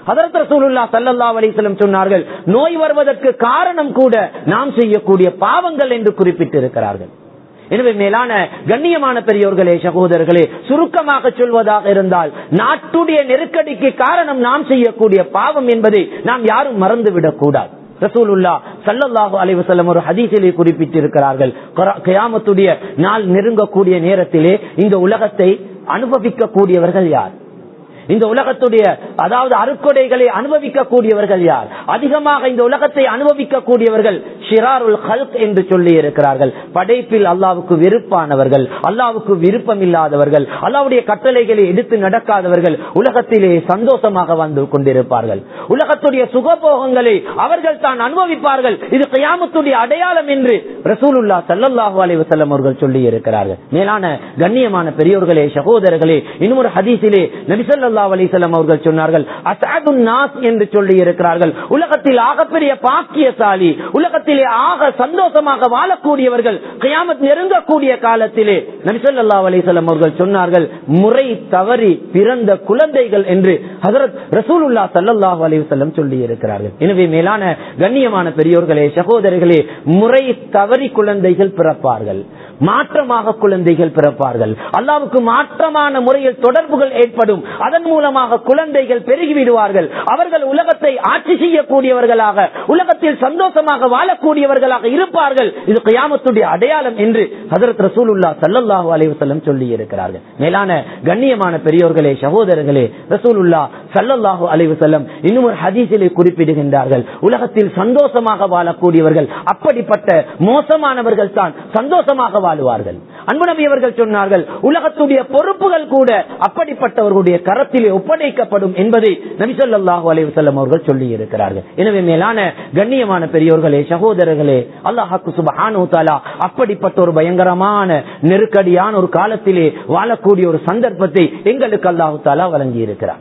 அதற்கு ரசூலுல்லா சல்லல்லா அலிஸ்லம் சொன்னார்கள் நோய் வருவதற்கு காரணம் கூட நாம் செய்யக்கூடிய பாவங்கள் என்று குறிப்பிட்டிருக்கிறார்கள் எனவே மேலான கண்ணியமான பெரியோர்களே சகோதரர்களே சுருக்கமாக சொல்வதாக இருந்தால் நாட்டுடைய நெருக்கடிக்கு காரணம் நாம் செய்யக்கூடிய பாவம் என்பதை நாம் யாரும் மறந்துவிடக் கூடாது ரசூலுல்லா சல்லல்லாஹு அலைவசல்லம் ஒரு ஹதீசிலே குறிப்பிட்டிருக்கிறார்கள் கயாமத்துடைய நாள் நெருங்கக்கூடிய நேரத்திலே இந்த உலகத்தை அனுபவிக்க கூடியவர்கள் யார் இந்த உலகத்துடைய அதாவது அருக்கொடைகளை அனுபவிக்க கூடியவர்கள் யார் அதிகமாக இந்த உலகத்தை அனுபவிக்க கூடியவர்கள் ஷிராருல் ஹல்க் என்று சொல்லி இருக்கிறார்கள் படைப்பில் அல்லாவுக்கு வெறுப்பானவர்கள் அல்லாவுக்கு விருப்பம் இல்லாதவர்கள் அல்லாவுடைய கட்டளைகளை எடுத்து நடக்காதவர்கள் உலகத்திலே சந்தோஷமாக வந்து கொண்டிருப்பார்கள் உலகத்துடைய சுகபோகங்களை அவர்கள் தான் அனுபவிப்பார்கள் இது கயாமத்துடைய அடையாளம் என்று ரசூலுல்லா சல்லாஹூ அலைவசல்லம் அவர்கள் சொல்லி இருக்கிறார்கள் மேலான கண்ணியமான பெரியோர்களே சகோதரர்களே இன்னும் ஒரு ஹதீசிலே நபிசல்ல சல்லா அலிசல்லாம் அவர்கள் சொன்னார்கள் அசாதுன் நாஸ் என்று சொல்லி இருக்கிறார்கள் உலகத்தில் ஆகப்பெரிய பாக்கியசாலி உலகத்திலே ஆக சந்தோஷமாக வாழக்கூடியவர்கள் கயாமத் நெருங்கக்கூடிய காலத்திலே நபிசல்லா அலிசல்லாம் அவர்கள் சொன்னார்கள் முறை தவறி பிறந்த குழந்தைகள் என்று ஹசரத் ரசூலுல்லா சல்லாஹூ அலிவசல்லம் சொல்லி இருக்கிறார்கள் எனவே மேலான கண்ணியமான பெரியோர்களே சகோதரர்களே முறை தவறி குழந்தைகள் பிறப்பார்கள் மாற்றமாக குழந்தைகள் பிறப்பார்கள் அல்லாவுக்கு மாற்றமான முறையில் தொடர்புகள் ஏற்படும் அதன் மூலமாக குழந்தைகள் பெருகிவிடுவார்கள் அவர்கள் உலகத்தை ஆட்சி செய்யக்கூடியவர்களாக உலகத்தில் சந்தோஷமாக வாழக்கூடியவர்களாக இருப்பார்கள் இது கயாமத்துடைய அடையாளம் என்று ஹசரத் ரசூலுல்லா சல்லாஹூ அலைவசல்லம் சொல்லி இருக்கிறார்கள் மேலான கண்ணியமான பெரியோர்களே சகோதரர்களே ரசூலுல்லா சல்லல்லாஹூ அலைவசல்லம் இன்னும் ஒரு ஹதீசிலே குறிப்பிடுகின்றார்கள் உலகத்தில் சந்தோஷமாக வாழக்கூடியவர்கள் அப்படிப்பட்ட மோசமானவர்கள் தான் சந்தோஷமாக வாழுவார்கள் அன்பு நபி அவர்கள் சொன்னார்கள் உலகத்துடைய பொறுப்புகள் கூட அப்படிப்பட்டவர்களுடைய கரத்திலே ஒப்படைக்கப்படும் என்பதை நபிசல்லாஹு அலைவசல்லம் அவர்கள் சொல்லி இருக்கிறார்கள் எனவே மேலான கண்ணியமான பெரியோர்களே சகோதரர்களே அல்லாஹாக்கு சுபஹானு தாலா அப்படிப்பட்ட ஒரு பயங்கரமான நெருக்கடியான ஒரு காலத்திலே வாழக்கூடிய ஒரு சந்தர்ப்பத்தை எங்களுக்கு அல்லாஹு தாலா வழங்கி இருக்கிறார்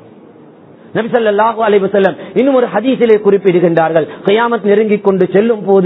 நபிசல்லாஹு அலைவசல்லம் இன்னும் ஒரு ஹதீசிலே குறிப்பிடுகின்றார்கள் கயாமத் நெருங்கிக் கொண்டு செல்லும் போது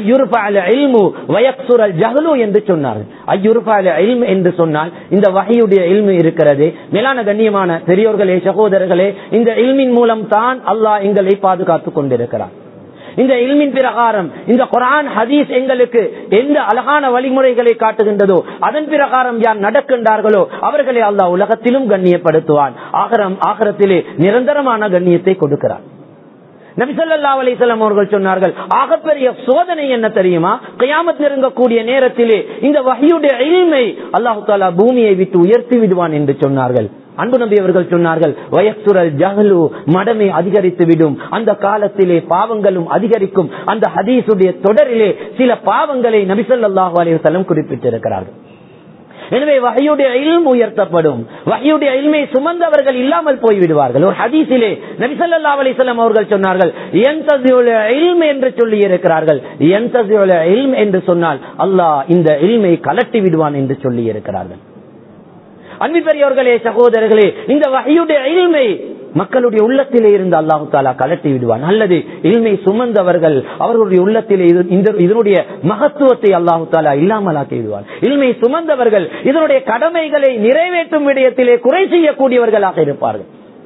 ஜஹலு என்று சொன்னார்கள் ஐயுருபால இல்மு என்று சொன்னால் இந்த வகையுடைய இல்மு இருக்கிறது மேலான கண்ணியமான பெரியோர்களே சகோதரர்களே இந்த இல்மின் மூலம் தான் அல்லாஹ் எங்களை பாதுகாத்துக் கொண்டிருக்கிறார் இந்த இல்மின் பிரகாரம் இந்த குரான் ஹதீஸ் எங்களுக்கு எந்த அழகான வழிமுறைகளை காட்டுகின்றதோ அதன் பிரகாரம் யார் நடக்கின்றார்களோ அவர்களை அல்லாஹ் உலகத்திலும் கண்ணியப்படுத்துவான் ஆகரம் ஆகரத்திலே நிரந்தரமான கண்ணியத்தை கொடுக்கிறார் நபிசல்லா அலிசல்லாம் அவர்கள் சொன்னார்கள் ஆகப்பெரிய சோதனை என்ன தெரியுமா கயாமத் நெருங்கக்கூடிய நேரத்திலே இந்த வகையுடைய இல்மை அல்லாஹு தாலா பூமியை விட்டு உயர்த்தி விடுவான் என்று சொன்னார்கள் அன்பு நபி அவர்கள் சொன்னார்கள் வயசுரல் ஜஹலு மடமை அதிகரித்து விடும் அந்த காலத்திலே பாவங்களும் அதிகரிக்கும் அந்த ஹதீசுடைய தொடரிலே சில பாவங்களை நபிசல்லாஹு அலைவசல்லம் குறிப்பிட்டிருக்கிறார்கள் எனவே வகையுடைய இல்ம் உயர்த்தப்படும் வகையுடைய இல்மை சுமந்தவர்கள் இல்லாமல் போய்விடுவார்கள் ஒரு ஹதீஸிலே நபிசல்லா அலிசல்லாம் அவர்கள் சொன்னார்கள் இல்ம் என்று சொல்லி இருக்கிறார்கள் இல்ம் என்று சொன்னால் அல்லாஹ் இந்த இல்மை கலட்டி விடுவான் என்று சொல்லி இருக்கிறார்கள் அன்பு பெரியவர்களே சகோதரர்களே இந்த வகையுடைய இல்மை மக்களுடைய உள்ளத்திலே இருந்து அல்லாஹு தாலா கலட்டி விடுவான் அல்லது இல்மை சுமந்தவர்கள் அவர்களுடைய உள்ளத்திலே இதனுடைய மகத்துவத்தை அல்லாஹு தாலா இல்லாமலாக்கி விடுவான் இல்மை சுமந்தவர்கள் இதனுடைய கடமைகளை நிறைவேற்றும் விடயத்திலே குறை செய்யக்கூடியவர்களாக இருப்பார்கள்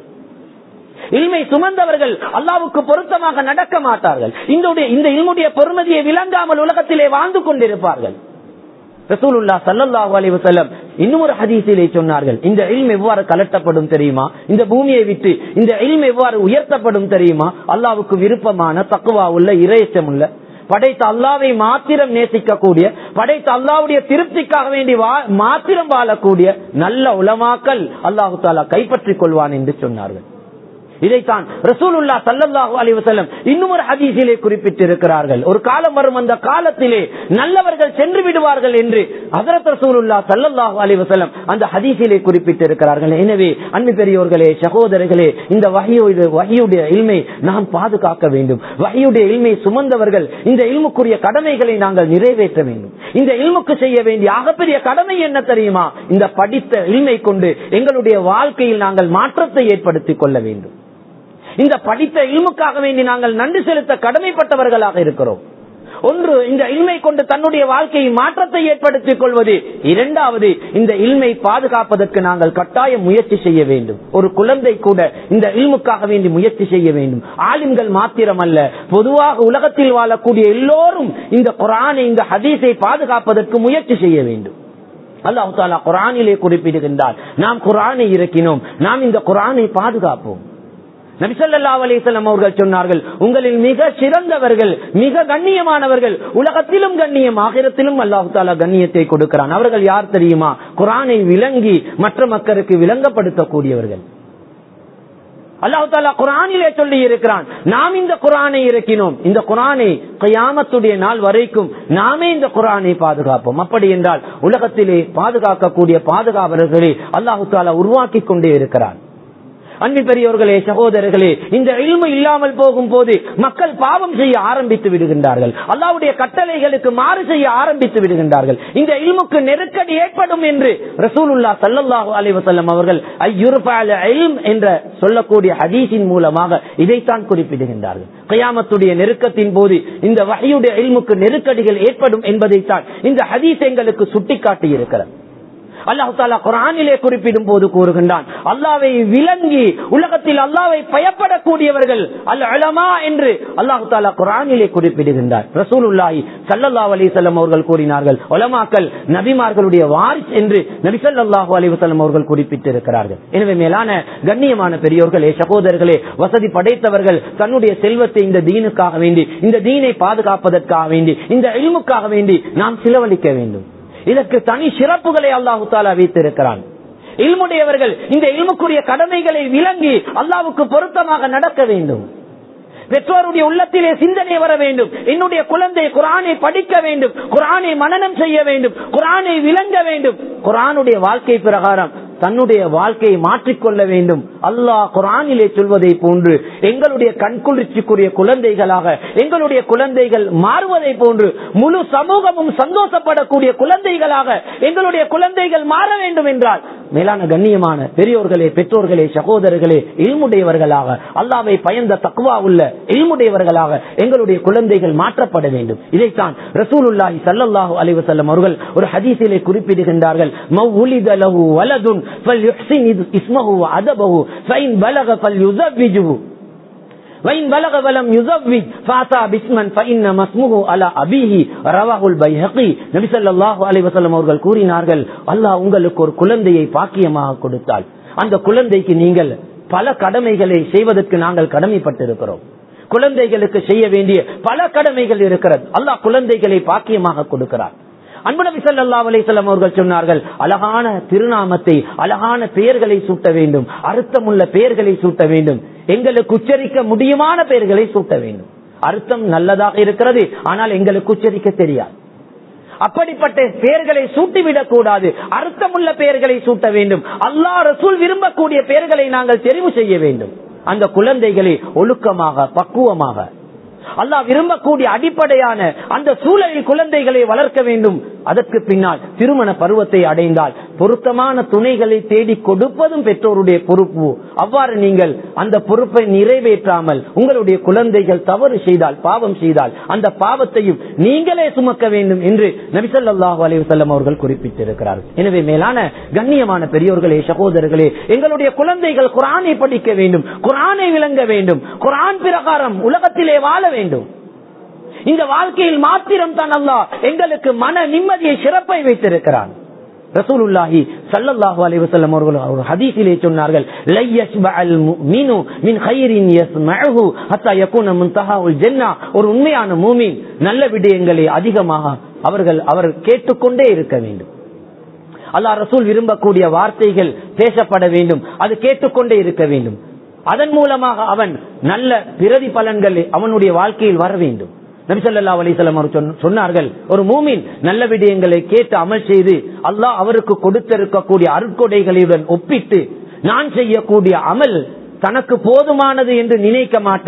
இல்மை சுமந்தவர்கள் அல்லாவுக்கு பொருத்தமாக நடக்க மாட்டார்கள் இந்த இல்முடைய பொறுமதியை விளங்காமல் உலகத்திலே வாழ்ந்து கொண்டிருப்பார்கள் ரசூலுல்லா சல்லல்லாஹு அலைஹி வஸல்லம் இன்னும் ஒரு ஹதீஸிலே சொன்னார்கள் இந்த இல்ம் எவ்வாறு கலட்டப்படும் தெரியுமா இந்த பூமியை விட்டு இந்த இல்ம் எவ்வாறு உயர்த்தப்படும் தெரியுமா அல்லாவுக்கு விருப்பமான தக்குவா உள்ள இறையச்சம் உள்ள படைத்த அல்லாவை மாத்திரம் நேசிக்கக்கூடிய படைத்த அல்லாவுடைய திருப்திக்காக வேண்டி மாத்திரம் வாழக்கூடிய நல்ல உலமாக்கல் அல்லாஹு தாலா கைப்பற்றிக் கொள்வான் என்று சொன்னார்கள் இதைத்தான் ரசூலுல்லா சல்லல்லாஹு அலைஹி வஸல்லம் இன்னும் ஒரு ஹதீஸிலே குறிப்பிட்டிருக்கிறார்கள் ஒரு காலம் வரும் அந்த காலத்திலே நல்லவர்கள் சென்று விடுவார்கள் என்று ஹஜரத் ரசூலுல்லா சல்லல்லாஹு அலைஹி வஸல்லம் அந்த ஹதீஸிலே குறிப்பிட்டிருக்கிறார்கள் எனவே அன்பு பெரியோர்களே சகோதரர்களே இந்த வகையுடைய வகையுடைய இல்மை நாம் பாதுகாக்க வேண்டும் வகையுடைய இல்மை சுமந்தவர்கள் இந்த இல்முக்குரிய கடமைகளை நாங்கள் நிறைவேற்ற வேண்டும் இந்த இல்முக்கு செய்ய வேண்டிய ஆகப்பெரிய கடமை என்ன தெரியுமா இந்த படித்த இல்மை கொண்டு எங்களுடைய வாழ்க்கையில் நாங்கள் மாற்றத்தை ஏற்படுத்திக் கொள்ள வேண்டும் இந்த படித்த இல்முக்காக வேண்டி நாங்கள் நன்றி செலுத்த கடமைப்பட்டவர்களாக இருக்கிறோம் ஒன்று இந்த இல்மை கொண்டு தன்னுடைய வாழ்க்கையை மாற்றத்தை ஏற்படுத்திக் கொள்வது இரண்டாவது இந்த இல்மை பாதுகாப்பதற்கு நாங்கள் கட்டாயம் முயற்சி செய்ய வேண்டும் ஒரு குழந்தை கூட இந்த இல்முக்காக வேண்டி முயற்சி செய்ய வேண்டும் ஆலிம்கள் மாத்திரமல்ல பொதுவாக உலகத்தில் வாழக்கூடிய எல்லோரும் இந்த குரானை இந்த ஹதீஸை பாதுகாப்பதற்கு முயற்சி செய்ய வேண்டும் அல்லாஹு தாலா குரானிலே குறிப்பிடுகின்றார் நாம் குரானை இறக்கினோம் நாம் இந்த குரானை பாதுகாப்போம் நபிசல்லா அலிசல்லாம் அவர்கள் சொன்னார்கள் உங்களில் மிக சிறந்தவர்கள் மிக கண்ணியமானவர்கள் உலகத்திலும் கண்ணியம் ஆகிரத்திலும் அல்லாஹு தாலா கண்ணியத்தை கொடுக்கிறான் அவர்கள் யார் தெரியுமா குரானை விளங்கி மற்ற மக்களுக்கு விளங்கப்படுத்தக்கூடியவர்கள் அல்லாஹு தாலா குரானிலே சொல்லி இருக்கிறான் நாம் இந்த குரானை இறக்கினோம் இந்த குரானை கயாமத்துடைய நாள் வரைக்கும் நாமே இந்த குரானை பாதுகாப்போம் அப்படி என்றால் உலகத்திலே பாதுகாக்கக்கூடிய பாதுகாவலர்களை அல்லாஹு தாலா உருவாக்கி கொண்டே இருக்கிறான் அன்பு பெரியவர்களே சகோதரர்களே இந்த இல்மு இல்லாமல் போகும் போது மக்கள் பாவம் செய்ய ஆரம்பித்து விடுகின்றார்கள் அல்லாவுடைய கட்டளைகளுக்கு மாறு செய்ய ஆரம்பித்து விடுகின்றார்கள் இந்த இல்முக்கு நெருக்கடி ஏற்படும் என்று ரசூலுல்லா சல்லல்லாஹு அலைவசல்லம் அவர்கள் என்ற சொல்லக்கூடிய ஹதீஸின் மூலமாக இதைத்தான் குறிப்பிடுகின்றார்கள் கயாமத்துடைய நெருக்கத்தின் போது இந்த வகையுடைய இல்முக்கு நெருக்கடிகள் ஏற்படும் என்பதைத்தான் இந்த ஹதீஸ் எங்களுக்கு சுட்டிக்காட்டி இருக்கிறது அல்லாஹு தாலா குரானிலே குறிப்பிடும் போது கூறுகின்றான் அல்லாவை விளங்கி உலகத்தில் அல்லாவை பயப்படக்கூடியவர்கள் அல்ல அலமா என்று அல்லாஹு தாலா குரானிலே குறிப்பிடுகின்றார் ரசூலுல்லாஹி சல்லல்லா அலிசல்லம் அவர்கள் கூறினார்கள் ஒலமாக்கல் நபிமார்களுடைய வாரிஸ் என்று நபி சல்லாஹூ அலிவசல்லம் அவர்கள் குறிப்பிட்டிருக்கிறார்கள் எனவே மேலான கண்ணியமான பெரியோர்களே சகோதரர்களே வசதி படைத்தவர்கள் தன்னுடைய செல்வத்தை இந்த தீனுக்காக வேண்டி இந்த தீனை பாதுகாப்பதற்காக வேண்டி இந்த இல்முக்காக வேண்டி நாம் செலவழிக்க வேண்டும் இதற்கு தனி சிறப்புகளை அல்லாஹு தாலா வைத்திருக்கிறான் இல்முடையவர்கள் இந்த இல்முக்குரிய கடமைகளை விளங்கி அல்லாவுக்கு பொருத்தமாக நடக்க வேண்டும் பெற்றோருடைய உள்ளத்திலே சிந்தனை வர வேண்டும் என்னுடைய குழந்தை குரானை படிக்க வேண்டும் குரானை மனநம் செய்ய வேண்டும் குரானை விளங்க வேண்டும் குரானுடைய வாழ்க்கை பிரகாரம் தன்னுடைய வாழ்க்கையை மாற்றிக்கொள்ள வேண்டும் அல்லாஹ் குரானிலே சொல்வதை போன்று எங்களுடைய கண்குளிர்ச்சிக்குரிய குழந்தைகளாக எங்களுடைய குழந்தைகள் மாறுவதை போன்று முழு சமூகமும் சந்தோஷப்படக்கூடிய குழந்தைகளாக எங்களுடைய குழந்தைகள் மாற வேண்டும் என்றால் மேலான கண்ணியமான பெரியோர்களே பெற்றோர்களே சகோதரர்களே இல்முடையவர்களாக அல்லாவை பயந்த தக்குவா உள்ள இல்முடையவர்களாக எங்களுடைய குழந்தைகள் மாற்றப்பட வேண்டும் இதைத்தான் ரசூலுல்லாஹி சல்லல்லாஹு அலைவசல்லம் அவர்கள் ஒரு ஹதீஸிலே குறிப்பிடுகின்றார்கள் மவ்வுலித லஹு வலதுன் فليحسن اسمه وأدبه فإن بلغ فليزوجه وإن بلغ ولم يزوج فأتى باسما فإنما اسمه على أبيه رواه البيهقي நபி ஸல்லல்லாஹு அலைஹி வஸல்லம் அவர்கள் கூறினார்கள் அல்லாஹ் உங்களுக்கு ஒரு குழந்தையை பாக்கியமாக கொடுத்தால் அந்த குழந்தைக்கு நீங்கள் பல கடமைகளை செய்வதற்கு நாங்கள் கடமைப்பட்டிருக்கிறோம் குழந்தைகளுக்கு செய்ய வேண்டிய பல கடமைகள் இருக்கிறது அல்லாஹ் குழந்தைகளை பாக்கியமாக கொடுக்கிறார் அன்பு நபி சொல்லா அலிசல்லாம் அவர்கள் சொன்னார்கள் அழகான திருநாமத்தை அழகான பெயர்களை சூட்ட வேண்டும் அர்த்தமுள்ள பெயர்களை சூட்ட வேண்டும் எங்களுக்கு உச்சரிக்க முடியுமான பெயர்களை சூட்ட வேண்டும் அர்த்தம் நல்லதாக இருக்கிறது ஆனால் எங்களுக்கு உச்சரிக்க தெரியாது அப்படிப்பட்ட பெயர்களை சூட்டிவிடக் கூடாது அர்த்தமுள்ள பெயர்களை சூட்ட வேண்டும் அல்லாஹ் ரசூல் விரும்பக்கூடிய பெயர்களை நாங்கள் தெரிவு செய்ய வேண்டும் அந்த குழந்தைகளை ஒழுக்கமாக பக்குவமாக அல்லாஹ் விரும்பக்கூடிய அடிப்படையான அந்த சூழலில் குழந்தைகளை வளர்க்க வேண்டும் அதற்கு பின்னால் திருமண பருவத்தை அடைந்தால் பொருத்தமான துணைகளை தேடி கொடுப்பதும் பெற்றோருடைய பொறுப்பு அவ்வாறு நீங்கள் அந்த பொறுப்பை நிறைவேற்றாமல் உங்களுடைய குழந்தைகள் தவறு செய்தால் பாவம் செய்தால் அந்த பாவத்தையும் நீங்களே சுமக்க வேண்டும் என்று நபிசல்லாஹு அலைவசல்லம் அவர்கள் குறிப்பிட்டிருக்கிறார்கள் எனவே மேலான கண்ணியமான பெரியோர்களே சகோதரர்களே எங்களுடைய குழந்தைகள் குரானை படிக்க வேண்டும் குரானை விளங்க வேண்டும் குரான் பிரகாரம் உலகத்திலே வாழ வேண்டும் இந்த வாழ்க்கையில் மாத்திரம் தான் அல்லா எங்களுக்கு மன நிம்மதியை சிறப்பை வைத்திருக்கிறான் ரசூலுல்லாஹி சல்லல்லாஹு அலைஹி வஸல்லம் அவர்கள் ஒரு ஹதீஸிலே சொன்னார்கள் லை யஸ்பஅல் முஃமினு மின் கைரின் யஸ்மஉஹு ஹத்தா யகுன முன்தஹாவுல் ஜன்னah ஒரு உண்மையான மூமின் நல்ல விடயங்களை அதிகமாக அவர்கள் அவர் கேட்டுக்கொண்டே இருக்க வேண்டும் அல்லாஹ் ரசூல் விரும்பக்கூடிய வார்த்தைகள் பேசப்பட வேண்டும் அது கேட்டுக்கொண்டே இருக்க வேண்டும் அதன் மூலமாக அவன் நல்ல பிரதி பலன்கள் அவனுடைய வாழ்க்கையில் வர வேண்டும் நபிசல்லா அலிசல்லாம் அவர் சொன்னார்கள் ஒரு மூமின் நல்ல விடயங்களை கேட்டு அமல் செய்து அல்லாஹ் அவருக்கு கொடுத்திருக்கக்கூடிய அருட்கொடைகளுடன் ஒப்பிட்டு நான் செய்யக்கூடிய அமல் தனக்கு போதுமானது என்று நினைக்க மாட்டான்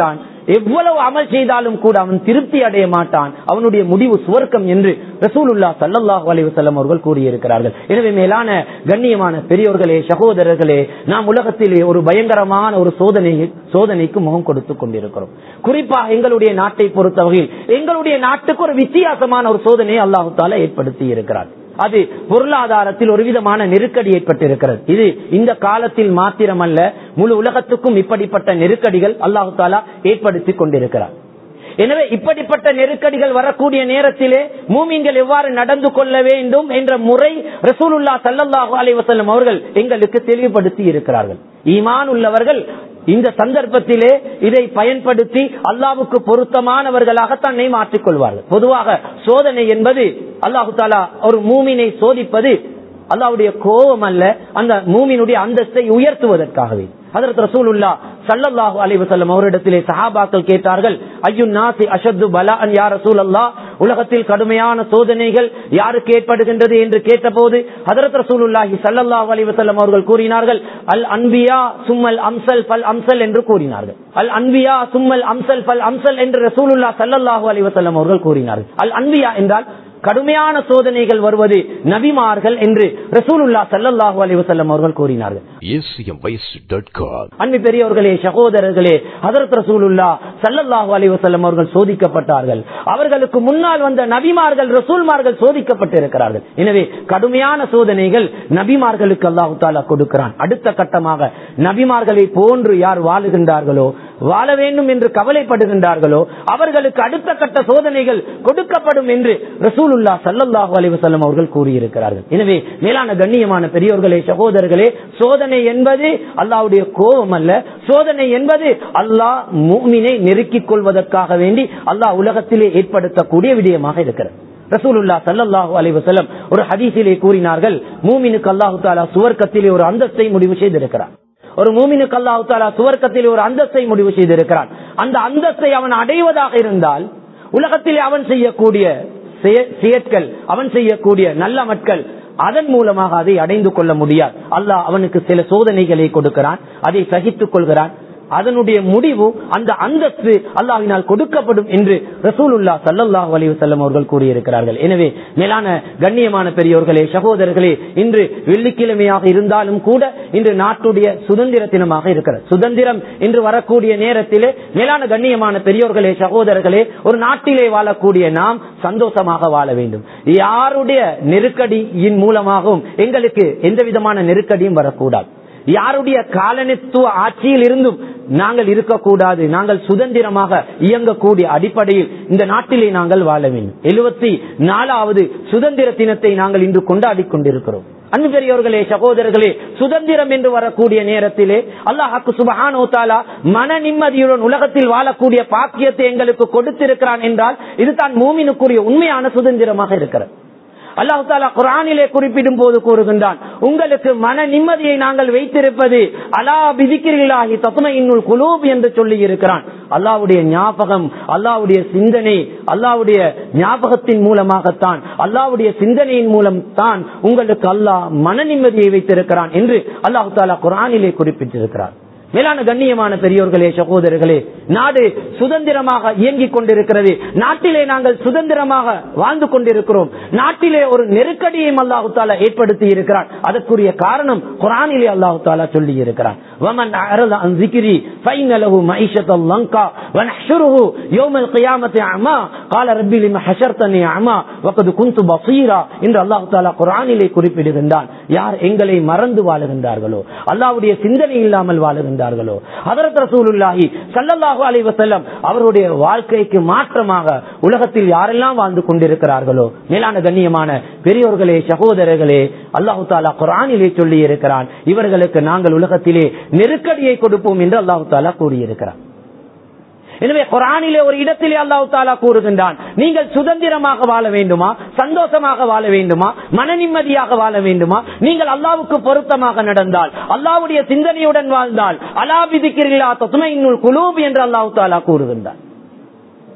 எவ்வளவு அமல் செய்தாலும் கூட அவன் திருப்தி அடைய மாட்டான் அவனுடைய முடிவு சுவர்க்கம் என்று ரசூலுல்லா சல்லல்லாஹு அலைஹி வஸல்லம் அவர்கள் கூறியிருக்கிறார்கள் எனவே மேலான கண்ணியமான பெரியோர்களே சகோதரர்களே நாம் உலகத்திலே ஒரு பயங்கரமான ஒரு சோதனை சோதனைக்கு முகம் கொடுத்து கொண்டிருக்கிறோம் குறிப்பாக எங்களுடைய நாட்டை பொறுத்த வகையில் எங்களுடைய நாட்டுக்கு ஒரு வித்தியாசமான ஒரு சோதனையை அல்லாஹு தாலா ஏற்படுத்தி இருக்கிறார் அது பொருளாதாரத்தில் ஒரு விதமான நெருக்கடி ஏற்பட்டிருக்கிறது இது இந்த காலத்தில் மாத்திரமல்ல முழு உலகத்துக்கும் இப்படிப்பட்ட நெருக்கடிகள் அல்லாஹு தாலா ஏற்படுத்தி கொண்டிருக்கிறார் எனவே இப்படிப்பட்ட நெருக்கடிகள் வரக்கூடிய நேரத்திலே மூமிங்கள் எவ்வாறு நடந்து கொள்ள வேண்டும் என்ற முறை ரசூலுல்லா சல்லல்லாஹு அலைவசல்லம் அவர்கள் எங்களுக்கு தெளிவுபடுத்தி இருக்கிறார்கள் ஈமான் உள்ளவர்கள் இந்த சந்தர்ப்பத்திலே இதை பயன்படுத்தி அல்லாவுக்கு பொருத்தமானவர்களாக தன்னை மாற்றிக்கொள்வார்கள் பொதுவாக சோதனை என்பது அல்லாஹு தாலா ஒரு மூமினை சோதிப்பது அல்லாவுடைய கோபம் அல்ல அந்த மூமினுடைய அந்தஸ்தை உயர்த்துவதற்காகவே அதற்கு ரசூலுல்லா சல்லல்லாஹு அலைஹி வஸல்லம் அவரிடத்திலே சஹாபாக்கள் கேட்டார்கள் ஐயு நாசி அஷத்து பலா அன் யார் ரசூல் அல்லா உலகத்தில் கடுமையான சோதனைகள் யாருக்கு ஏற்படுகின்றது என்று கேட்டபோது ஹதரத் ரசூலுல்லாஹி சல்லல்லாஹு அலைஹி வஸல்லம் அவர்கள் கூறினார்கள் அல் அன்பியா சும்மல் அம்சல் பல் அம்சல் என்று கூறினார்கள் அல் அன்பியா சும்மல் அம்சல் பல் அம்சல் என்று ரசூலுல்லா சல்லல்லாஹு அலைஹி வஸல்லம் அவர்கள் கூறினார்கள் அல் அன்பியா என்றால் கடுமையான சோதனைகள் வருவது நபிமார்கள் என்று ரசூலுல்லா சல்லல்லாஹு அலைஹி வஸல்லம் அவர்கள் கூறினார்கள் acmvoice.com. அன்பு பெரியவர்களே சகோதரர்களே ஹதரத் ரசூலுல்லா சல்லல்லாஹு அலைஹி வஸல்லம் அவர்கள் சோதிக்கப்பட்டார்கள் அவர்களுக்கு முன்னால் வந்த நபிமார்கள் ரசூல்மார்கள் சோதிக்கப்பட்டிருக்கிறார்கள் எனவே கடுமையான சோதனைகள் நபிமார்களுக்கு அல்லாஹு தாலா கொடுக்கிறான் அடுத்த கட்டமாக நபிமார்களை போன்று யார் வாழுகின்றார்களோ வாழ வேண்டும் என்று கவலைப்படுகின்றார்களோ அவர்களுக்கு அடுத்த கட்ட சோதனைகள் கொடுக்கப்படும் என்று ரசூலுல்லா சல்லல்லாஹு அலைஹி வஸல்லம் அவர்கள் கூறியிருக்கிறார்கள் எனவே மேலான கண்ணியமான பெரியோர்களே சகோதரர்களே சோதனை என்பது அல்லாஹ்வுடைய கோபம் அல்ல சோதனை என்பது அல்லாஹ் மூமினை நெருக்கிக் கொள்வதற்காக வேண்டி அல்லாஹ் உலகத்திலே ஏற்படுத்தக்கூடிய விடயமாக இருக்கிறது ரசூலுல்லா சல்லல்லாஹு அலைஹி வஸல்லம் ஒரு ஹதீஸிலே கூறினார்கள் மூமினுக்கு அல்லாஹு தாலா சுவர்க்கத்திலே ஒரு அந்தஸ்தை முடிவு செய்திருக்கிறார் ஒரு மூமினுக்கு அல்லாஹு தாலா சுவர்க்கத்தில் ஒரு அந்தஸ்தை முடிவு செய்திருக்கிறான் அந்த அந்தஸ்தை அவன் அடைவதாக இருந்தால் உலகத்திலே அவன் செய்யக்கூடிய செய- செயற்கள் அவன் செய்யக்கூடிய நல்ல மக்கள் அதன் மூலமாக அதை அடைந்து கொள்ள முடியாது அல்லாஹ் அவனுக்கு சில சோதனைகளை கொடுக்கிறான் அதை சகித்துக் கொள்கிறான் அதனுடைய முடிவு அந்த அந்தஸ்து அல்லாஹ்வினால் கொடுக்கப்படும் என்று ரசூலுல்லா சல்லல்லாஹு அலைஹி வஸல்லம் அவர்கள் கூறியிருக்கிறார்கள் எனவே மேலான கண்ணியமான பெரியோர்களே சகோதரர்களே இன்று வெள்ளிக்கிழமையாக இருந்தாலும் கூட இன்று நாட்டுடைய சுதந்திர தினமாக இருக்கிறது சுதந்திரம் என்று வரக்கூடிய நேரத்திலே மேலான கண்ணியமான பெரியோர்களே சகோதரர்களே ஒரு நாட்டிலே வாழக்கூடிய நாம் சந்தோஷமாக வாழ வேண்டும் யாருடைய நெருக்கடியின் மூலமாகவும் எங்களுக்கு எந்த விதமான நெருக்கடியும் வரக்கூடாது யாருடைய காலனித்துவ ஆட்சியில் இருந்தும் நாங்கள் இருக்கக்கூடாது நாங்கள் சுதந்திரமாக இயங்கக்கூடிய அடிப்படையில் இந்த நாட்டிலே நாங்கள் வாழ வேண்டும் எழுபத்தி நாலாவது சுதந்திர தினத்தை நாங்கள் இன்று கொண்டாடி கொண்டிருக்கிறோம் அன்பு பெரியவர்களே சகோதரர்களே சுதந்திரம் என்று வரக்கூடிய நேரத்திலே அல்லாஹாக்கு சுபஹானோ தாலா மன நிம்மதியுடன் உலகத்தில் வாழக்கூடிய பாக்கியத்தை எங்களுக்கு கொடுத்திருக்கிறான் என்றால் இதுதான் மூமினுக்குரிய உண்மையான சுதந்திரமாக இருக்கிறது அல்லாஹு தாலா குரானிலே குறிப்பிடும் போது கூறுகின்றான் உங்களுக்கு மன நிம்மதியை நாங்கள் வைத்திருப்பது அலா பிதிக்கிரிலாகி தத்துமை இன்னுள் குலூப் என்று சொல்லி இருக்கிறான் அல்லாவுடைய ஞாபகம் அல்லாவுடைய சிந்தனை அல்லாவுடைய ஞாபகத்தின் மூலமாகத்தான் அல்லாவுடைய சிந்தனையின் மூலம் தான் உங்களுக்கு அல்லாஹ் மன நிம்மதியை வைத்திருக்கிறான் என்று அல்லாஹு தாலா குரானிலே குறிப்பிட்டிருக்கிறார் மேலான கண்ணியமான பெரியோர்களே சகோதரர்களே நாடு சுதந்திரமாக இயங்கிக் கொண்டிருக்கிறது நாட்டிலே நாங்கள் சுதந்திரமாக வாழ்ந்து கொண்டிருக்கிறோம் நாட்டிலே ஒரு நெருக்கடியையும் அல்லாஹு தாலா ஏற்படுத்தி இருக்கிறான் அதற்குரிய காரணம் குரானிலே அல்லாஹு தாலா சொல்லி இருக்கிறான் ومن أعرض عن ذكري فإن له معيشة ضنكا ونحشره يوم القيامة أعمى قال ربي لما حشرتني أعمى وقد كنت بصيرا என்று அல்லாஹு தாலா குரானிலே குறிப்பிடுகின்றான் யார் எங்களை மறந்து வாழுகின்றார்களோ அல்லாவுடைய சிந்தனை இல்லாமல் வாழுகின்றார்களோ ஹதரத் ரசூலுல்லாஹி ஸல்லல்லாஹு அலைஹி வஸல்லம் அவருடைய வாழ்க்கைக்கு மாற்றமாக உலகத்தில் யாரெல்லாம் வாழ்ந்து கொண்டிருக்கிறார்களோ மேலான கண்ணியமான பெரியோர்களே சகோதரர்களே அல்லாஹு தாலா குரானிலே சொல்லி இருக்கிறான் இவர்களுக்கு நாங்கள் உலகத்திலே நெருக்கடியை கொடுப்போம் என்று அல்லாஹு தாலா கூறியிருக்கிறார் எனவே குரானிலே ஒரு இடத்திலே அல்லாஹு தாலா கூறுகின்றான் நீங்கள் சுதந்திரமாக வாழ வேண்டுமா சந்தோஷமாக வாழ வேண்டுமா மன நிம்மதியாக வாழ வேண்டுமா நீங்கள் அல்லாவுக்கு பொருத்தமாக நடந்தால் அல்லாவுடைய சிந்தனையுடன் வாழ்ந்தால் அலாபிதிக்கிறீர்களா தொத்துமை இன்னுள் குலூப் என்று அல்லாஹு தாலா கூறுகின்றான்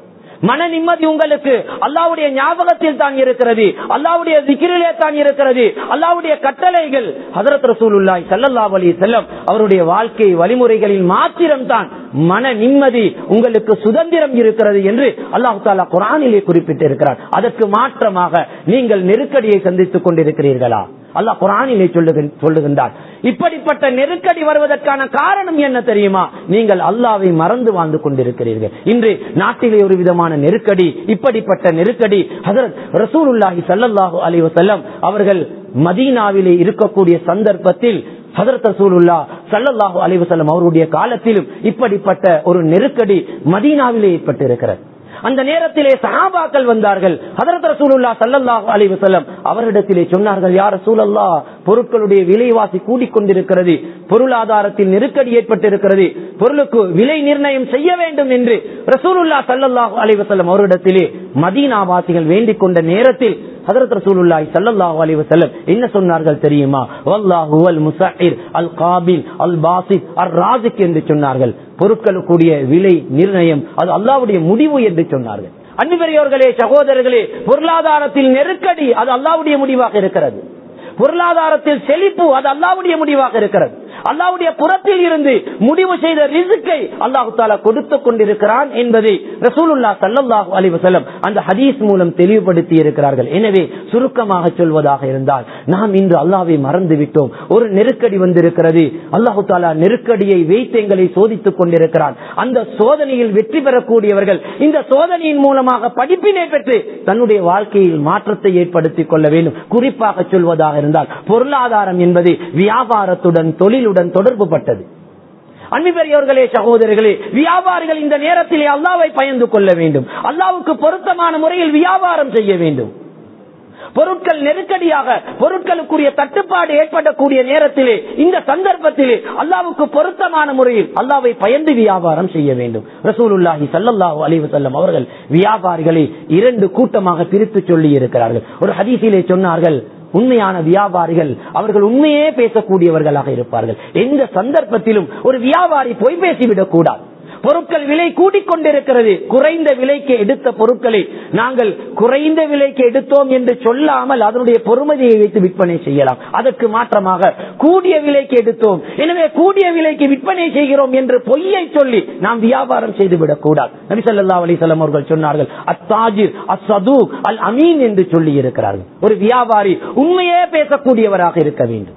மன நிம்மதி உங்களுக்கு அல்லாவுடைய ஞாபகத்தில் தான் இருக்கிறது அல்லாவுடைய திக்கிரிலே தான் இருக்கிறது அல்லாவுடைய கட்டளைகள் ஹதரத் ரசூலுல்லாய் சல்லல்லாஹு அலைஹி செல்லம் அவருடைய வாழ்க்கை வழிமுறைகளில் மாத்திரம் தான் மன நிம்மதி உங்களுக்கு சுதந்திரம் இருக்கிறது என்று அல்லாஹு தாலா குரானிலே குறிப்பிட்டிருக்கிறார் அதற்கு மாற்றமாக நீங்கள் நெருக்கடியை சந்தித்துக் கொண்டிருக்கிறீர்களா அல்லாஹ் குரானிலே சொல்லுகின்- சொல்லுகின்றார் இப்படிப்பட்ட நெருக்கடி வருவதற்கான காரணம் என்ன தெரியுமா நீங்கள் அல்லாவை மறந்து வாழ்ந்து கொண்டிருக்கிறீர்கள் இன்று நாட்டிலே ஒரு விதமான நெருக்கடி இப்படிப்பட்ட நெருக்கடி ஹசரத் ரசூலுல்லாஹி ஸல்லல்லாஹு அலைஹி வஸல்லம் அவர்கள் மதீனாவிலே இருக்கக்கூடிய சந்தர்ப்பத்தில் ஹதரத் ரசூலுல்லா ஸல்லல்லாஹு அலைஹி வஸல்லம் அவருடைய காலத்திலும் இப்படிப்பட்ட ஒரு நெருக்கடி மதீனாவிலே ஏற்பட்டிருக்கிறது அந்த நேரத்திலே சஹாபாக்கள் வந்தார்கள் ஹதரத் ரசூலுல்லா ஸல்லல்லாஹு அலைஹி வஸல்லம் அவரிடத்திலே சொன்னார்கள் யார் ரசூலல்லா பொருட்களுடைய விலைவாசி கூடிக்கொண்டிருக்கிறது பொருளாதாரத்தில் நெருக்கடி ஏற்பட்டிருக்கிறது பொருளுக்கு விலை நிர்ணயம் செய்ய வேண்டும் என்று ரசூலுல்லா ஸல்லல்லாஹு அலைஹி வஸல்லம் அவரிடத்திலே மதீனாவாசிகள் வேண்டிக் கொண்ட நேரத்தில் ஹதரத் ரசூலுல்லாஹி ஸல்லல்லாஹு அலைஹி வஸல்லம் என்ன சொன்னார்கள் தெரியுமா வல்லாஹு அல் முஸஹிர் அல் காபில் அல் பாசித் அர் ராசிக் என்று சொன்னார்கள் பொருட்களுக்குரிய விலை நிர்ணயம் அது அல்லாஹ்வுடைய முடிவு என்று சொன்னார்கள் அன்புபெரியவர்களே சகோதரர்களே பொருளாதாரத்தில் நெருக்கடி அது அல்லாஹ்வுடைய முடிவாக இருக்கிறது பொருளாதாரத்தில் செழிப்பு அது அல்லாவுடைய முடிவாக இருக்கிறது அல்லாவுடைய புறத்தில் இருந்து முடிவு செய்த ரிசுக்கை அல்லாஹு தாலா கொடுத்து கொண்டிருக்கிறான் என்பதை ரசூலுல்லா சல்லல்லாஹு அலைஹி வஸல்லம் அந்த ஹதீஸ் மூலம் தெளிவுபடுத்தி இருக்கிறார்கள் எனவே சுருக்கமாக சொல்வதாக இருந்தால் நாம் இன்று அல்லாவை மறந்து விட்டோம் ஒரு நெருக்கடி வந்திருக்கிறது அல்லாஹு தாலா நெருக்கடியை வைத்து எங்களை சோதித்துக் கொண்டிருக்கிறான் அந்த சோதனையில் வெற்றி பெறக்கூடியவர்கள் இந்த சோதனையின் மூலமாக படிப்பினை பெற்று தன்னுடைய வாழ்க்கையில் மாற்றத்தை ஏற்படுத்திக் கொள்ள வேண்டும் குறிப்பாக சொல்வதாக இருந்தால் பொருளாதாரம் என்பது வியாபாரத்துடன் தொழிலுடன் தொடர்பு பட்டது அன்புபெரியவர்களே சகோதரர்களே வியாபாரிகள் இந்த நேரத்திலே அல்லாவை பயந்து கொள்ள வேண்டும் அல்லாவுக்கு பொருத்தமான முறையில் வியாபாரம் செய்ய வேண்டும் பொருட்கள் நெருக்கடியாக பொருட்களுக்குரிய தட்டுப்பாடு ஏற்படக்கூடிய நேரத்திலே இந்த சந்தர்ப்பத்திலே அல்லாவுக்கு பொருத்தமான முறையில் அல்லாவை பயந்து வியாபாரம் செய்ய வேண்டும் ரசூலுல்லாஹி சல்லல்லாஹு அலைஹி வஸல்லம் அவர்கள் வியாபாரிகளை இரண்டு கூட்டமாக பிரித்து சொல்லி இருக்கிறார்கள் ஒரு ஹதீஸிலே சொன்னார்கள் உண்மையான வியாபாரிகள் அவர்கள் உண்மையே பேசக்கூடியவர்களாக இருப்பார்கள் எந்த சந்தர்ப்பத்திலும் ஒரு வியாபாரி பொய் பேசிவிடக் கூடாது பொருட்கள் விலை கூடிக்கொண்டிருக்கிறது குறைந்த விலைக்கு எடுத்த பொருட்களை நாங்கள் குறைந்த விலைக்கு எடுத்தோம் என்று சொல்லாமல் அதனுடைய பொறுமதியை வைத்து விற்பனை செய்யலாம் அதற்கு மாற்றமாக கூடிய விலைக்கு எடுத்தோம் எனவே கூடிய விலைக்கு விற்பனை செய்கிறோம் என்று பொய்யை சொல்லி நாம் வியாபாரம் செய்துவிடக் கூடாது நபிசல்லா அலிசல்லாம் அவர்கள் சொன்னார்கள் அத்தாஜிர் அசது அல் அமீன் என்று சொல்லி இருக்கிறார்கள் ஒரு வியாபாரி உண்மையே பேசக்கூடியவராக இருக்க வேண்டும்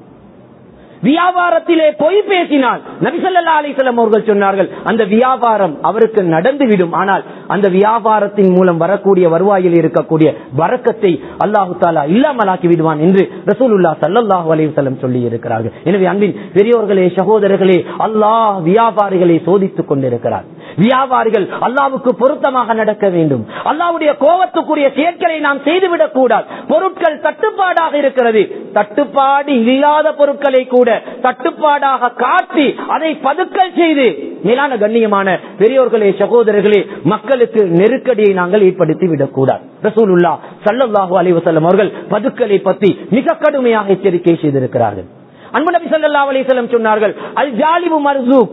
வியாபாரத்திலே பொய் பேசினால் நபிசல்லா அலிசல்லாம் அவர்கள் சொன்னார்கள் அந்த வியாபாரம் அவருக்கு நடந்துவிடும் ஆனால் அந்த வியாபாரத்தின் மூலம் வரக்கூடிய வருவாயில் இருக்கக்கூடிய வரக்கத்தை அல்லாஹு தாலா இல்லாமலாக்கி விடுவான் என்று ரசூலுல்லா சல்லாஹூ அலிவசல்லம் சொல்லி இருக்கிறார்கள் எனவே அன்பின் பெரியோர்களே சகோதரர்களே அல்லாஹ் வியாபாரிகளை சோதித்துக் கொண்டிருக்கிறார் வியாபாரிகள் அல்லாவுக்கு பொருத்தமாக நடக்க வேண்டும் அல்லாவுடைய கோபத்துக்குரிய செயற்களை நாம் செய்துவிடக் கூடாது பொருட்கள் தட்டுப்பாடாக இருக்கிறது தட்டுப்பாடு இல்லாத பொருட்களை கூட தட்டுப்பாடாக காட்டி அதை பதுக்கல் செய்து மேலான கண்ணியமான பெரியோர்களே சகோதரர்களே மக்களுக்கு நெருக்கடியை நாங்கள் ஏற்படுத்தி விடக்கூடாது ரசூலுல்லா சல்லல்லாஹு அலைஹி வஸல்லம் அவர்கள் பதுக்கலை பற்றி மிக கடுமையாக எச்சரிக்கை செய்திருக்கிறார்கள் அன்பு நபி ஸல்லல்லாஹு அலைஹி வஸல்லம் சொன்னார்கள் அல் ஜாலிபு மர்சூக்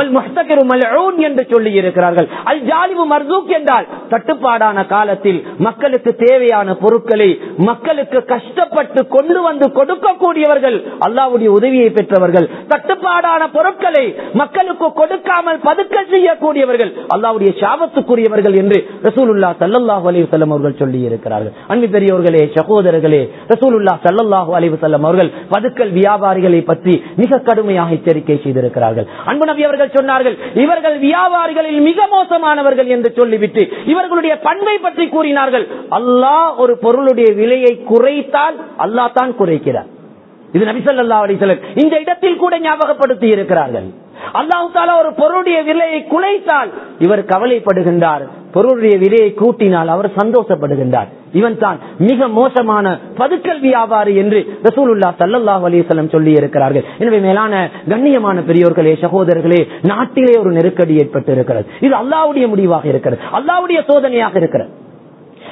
என்று சொல்லி இருக்கிறார்கள் அல் ஜாலிபு மர்சூக் என்றால் தட்டுப்பாடான காலத்தில் மக்களுக்கு தேவையான பொருட்களை மக்களுக்கு கஷ்டப்பட்டு கொண்டு வந்து கொடுக்கக்கூடியவர்கள் அல்லாவுடைய உதவியை பெற்றவர்கள் தட்டுப்பாடான பொருட்களை மக்களுக்கு கொடுக்காமல் பதுக்கல் செய்யக்கூடியவர்கள் அல்லாவுடைய சாபத்துக்குரியவர்கள் என்று ரசூலுல்லா சல்லல்லாஹு அலி வல்லம் அவர்கள் சொல்லி இருக்கிறார்கள் அன்பு பெரியவர்களே சகோதரர்களே ரசூலுல்லா சல்லல்லாஹு அலி வல்லம் அவர்கள் பதுக்கல் வியாபாரிகளை பற்றி மிக கடுமையாக எச்சரிக்கை செய்திருக்கிறார்கள் அன்பு நபி அவர்கள் சொன்னார்கள் இவர்கள் வியாபாரிகளில் மிக மோசமானவர்கள் என்று சொல்லிவிட்டு இவர்களுடைய பண்பை பற்றி கூறினார்கள் அல்லாஹ் ஒரு பொருளுடைய விலையை குறைத்தால் அல்லாஹ் தான் குறைக்கிறார் இது நபிசல்லா அலிசலன் இந்த இடத்தில் கூட ஞாபகப்படுத்தி இருக்கிறார்கள் அல்லாஹு தாலா ஒரு பொருளுடைய விலையை குலைத்தால் இவர் கவலைப்படுகின்றார் பொருளுடைய விலையை கூட்டினால் அவர் சந்தோஷப்படுகின்றார் இவன் தான் மிக மோசமான பதுக்கல் வியாபாரி என்று ரசூலுல்லா சல்லாஹ் அலிசல்லம் சொல்லி இருக்கிறார்கள் எனவே மேலான கண்ணியமான பெரியோர்களே சகோதரர்களே நாட்டிலே ஒரு நெருக்கடி ஏற்பட்டு இருக்கிறது இது அல்லாவுடைய முடிவாக இருக்கிறது அல்லாவுடைய சோதனையாக இருக்கிறது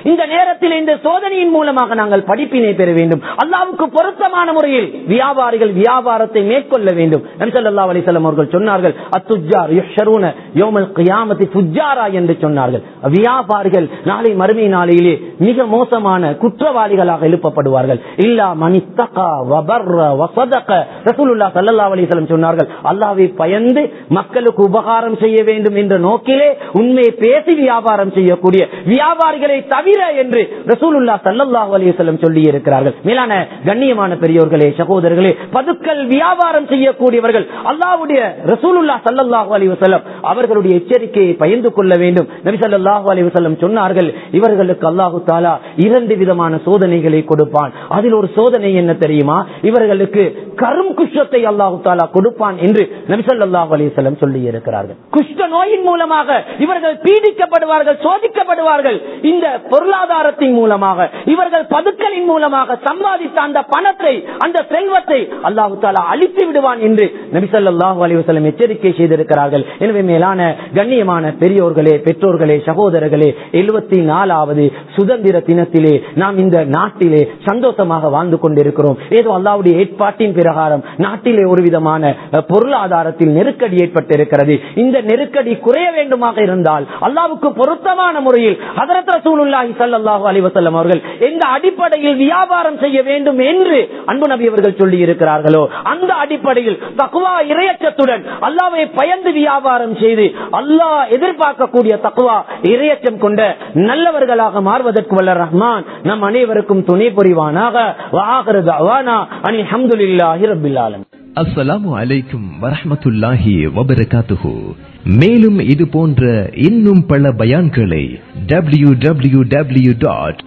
இந்த நேரத்தில் இந்த சோதனையின் மூலமாக நாங்கள் படிப்பினை பெற வேண்டும் அல்லாவுக்கு பொருத்தமான முறையில் வியாபாரிகள் வியாபாரத்தை மேற்கொள்ள வேண்டும் நபிசல்லா அலிசல்லம் அவர்கள் சொன்னார்கள் அத்துஜார் யுஹ்ஷரூன யோமல் கியாமத்தி ஃபுஜ்ஜாரா என்று சொன்னார்கள் வியாபாரிகள் நாளை மறுமை நாளையிலே மிக மோசமான குற்றவாளிகளாக எழுப்பப்படுவார்கள் இல்லா மனித்தகா வபர்ர வசதக ரசூலுல்லாஹ் ஸல்லல்லாஹு அலைஹி வஸல்லம் சொன்னார்கள் அல்லாஹ்வை பயந்து மக்களுக்கு உபகாரம் செய்ய வேண்டும் என்ற நோக்கிலே உண்மையை பேசி வியாபாரம் செய்யக்கூடிய வியாபாரிகளை தவிர என்று ரசூலுல்லாஹ் ஸல்லல்லாஹு அலைஹி வஸல்லம் சொல்லி இருக்கிறார்கள் மேலான கண்ணியமான பெரியோர்களே சகோதரர்களே பதுக்கல் வியாபாரம் செய்யக்கூடியவர்கள் அல்லாஹ்வுடைய ரசூலுல்லாஹ் ஸல்லல்லாஹு அலைஹி வஸல்லம் அவர்களுடைய எச்சரிக்கையை பயந்து கொள்ள வேண்டும் நபி ஸல்லல்லாஹு அலைஹி வஸல்லம் சொன்னார்கள் இவர்களுக்கு அல்லாஹு தாலா இரண்டு விதமான சோதனைகளை கொடுப்பான் அதில் ஒரு சோதனை என்ன தெரியுமா இவர்களுக்கு கரும் குஷ்டத்தை அல்லாஹு தாலா கொடுப்பான் என்று நபிசல்லாஹு அலிசல்லம் சொல்லி இருக்கிறார்கள் குஷ்ட நோயின் மூலமாக இவர்கள் பீடிக்கப்படுவார்கள் சோதிக்கப்படுவார்கள் இந்த பொருளாதாரத்தின் மூலமாக இவர்கள் பதுக்கலின் மூலமாக சம்பாதித்த அந்த பணத்தை அந்த செல்வத்தை அல்லாஹு தாலா அழித்து விடுவான் என்று நபிசல்லாஹு அலிவசல்லம் எச்சரிக்கை செய்திருக்கிறார்கள் எனவே மேலான கண்ணியமான பெரியோர்களே பெற்றோர்களே சகோதரர்களே எழுபத்தி நாலாவது சுதந்திர தினத்திலே நாம் இந்த நாட்டிலே சந்தோஷமாக வாழ்ந்து கொண்டிருக்கிறோம் ஏதோ அல்லாவுடைய ஏற்பாட்டின் பிரகாரம் நாட்டிலே ஒரு விதமான அஹ், பொருளாதாரத்தில் நெருக்கடி ஏற்பட்டிருக்கிறது இந்த நெருக்கடி குறைய வேண்டுமாக இருந்தால் அல்லாவுக்கு பொருத்தமான முறையில் ஹதரத் ரசூலுல்லாஹி ஸல்லல்லாஹு அலைஹி வஸல்லம் அவர்கள் எந்த அடிப்படையில் வியாபாரம் செய்ய வேண்டும் என்று அன்பு நபி அவர்கள் சொல்லி இருக்கிறார்களோ அந்த அடிப்படையில் தக்குவா இரையச்சத்துடன் அல்லாவை பயந்து வியாபாரம் செய்து அல்லாஹ் எதிர்பார்க்கக்கூடிய தக்குவா இரையச்சம் கொண்ட நல்லவர்களாக மாறுவதற்கு வல்ல ரஹ்மான் நம் அனைவருக்கும் துணை புரிவானாக வாகிறது அவானா அனி அஹமதுல்லாஹி ரபில் ஆலமீன் அஸ்ஸலாமு அலைக்கும் வரஹ்மத்துல்லாஹி வபரகாத்துஹு மேலும் இது போன்ற இன்னும் பல பயான்களை W W W dot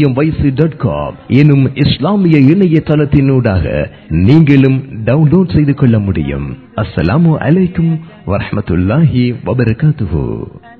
dot com எனும் இஸ்லாமிய இணையதளத்தினூடாக நீங்களும் டவுன்லோட் செய்து கொள்ள முடியும் அஸ்ஸலாமு அலைக்கும் வரஹ்மத்துல்லாஹி வபரகாத்துஹு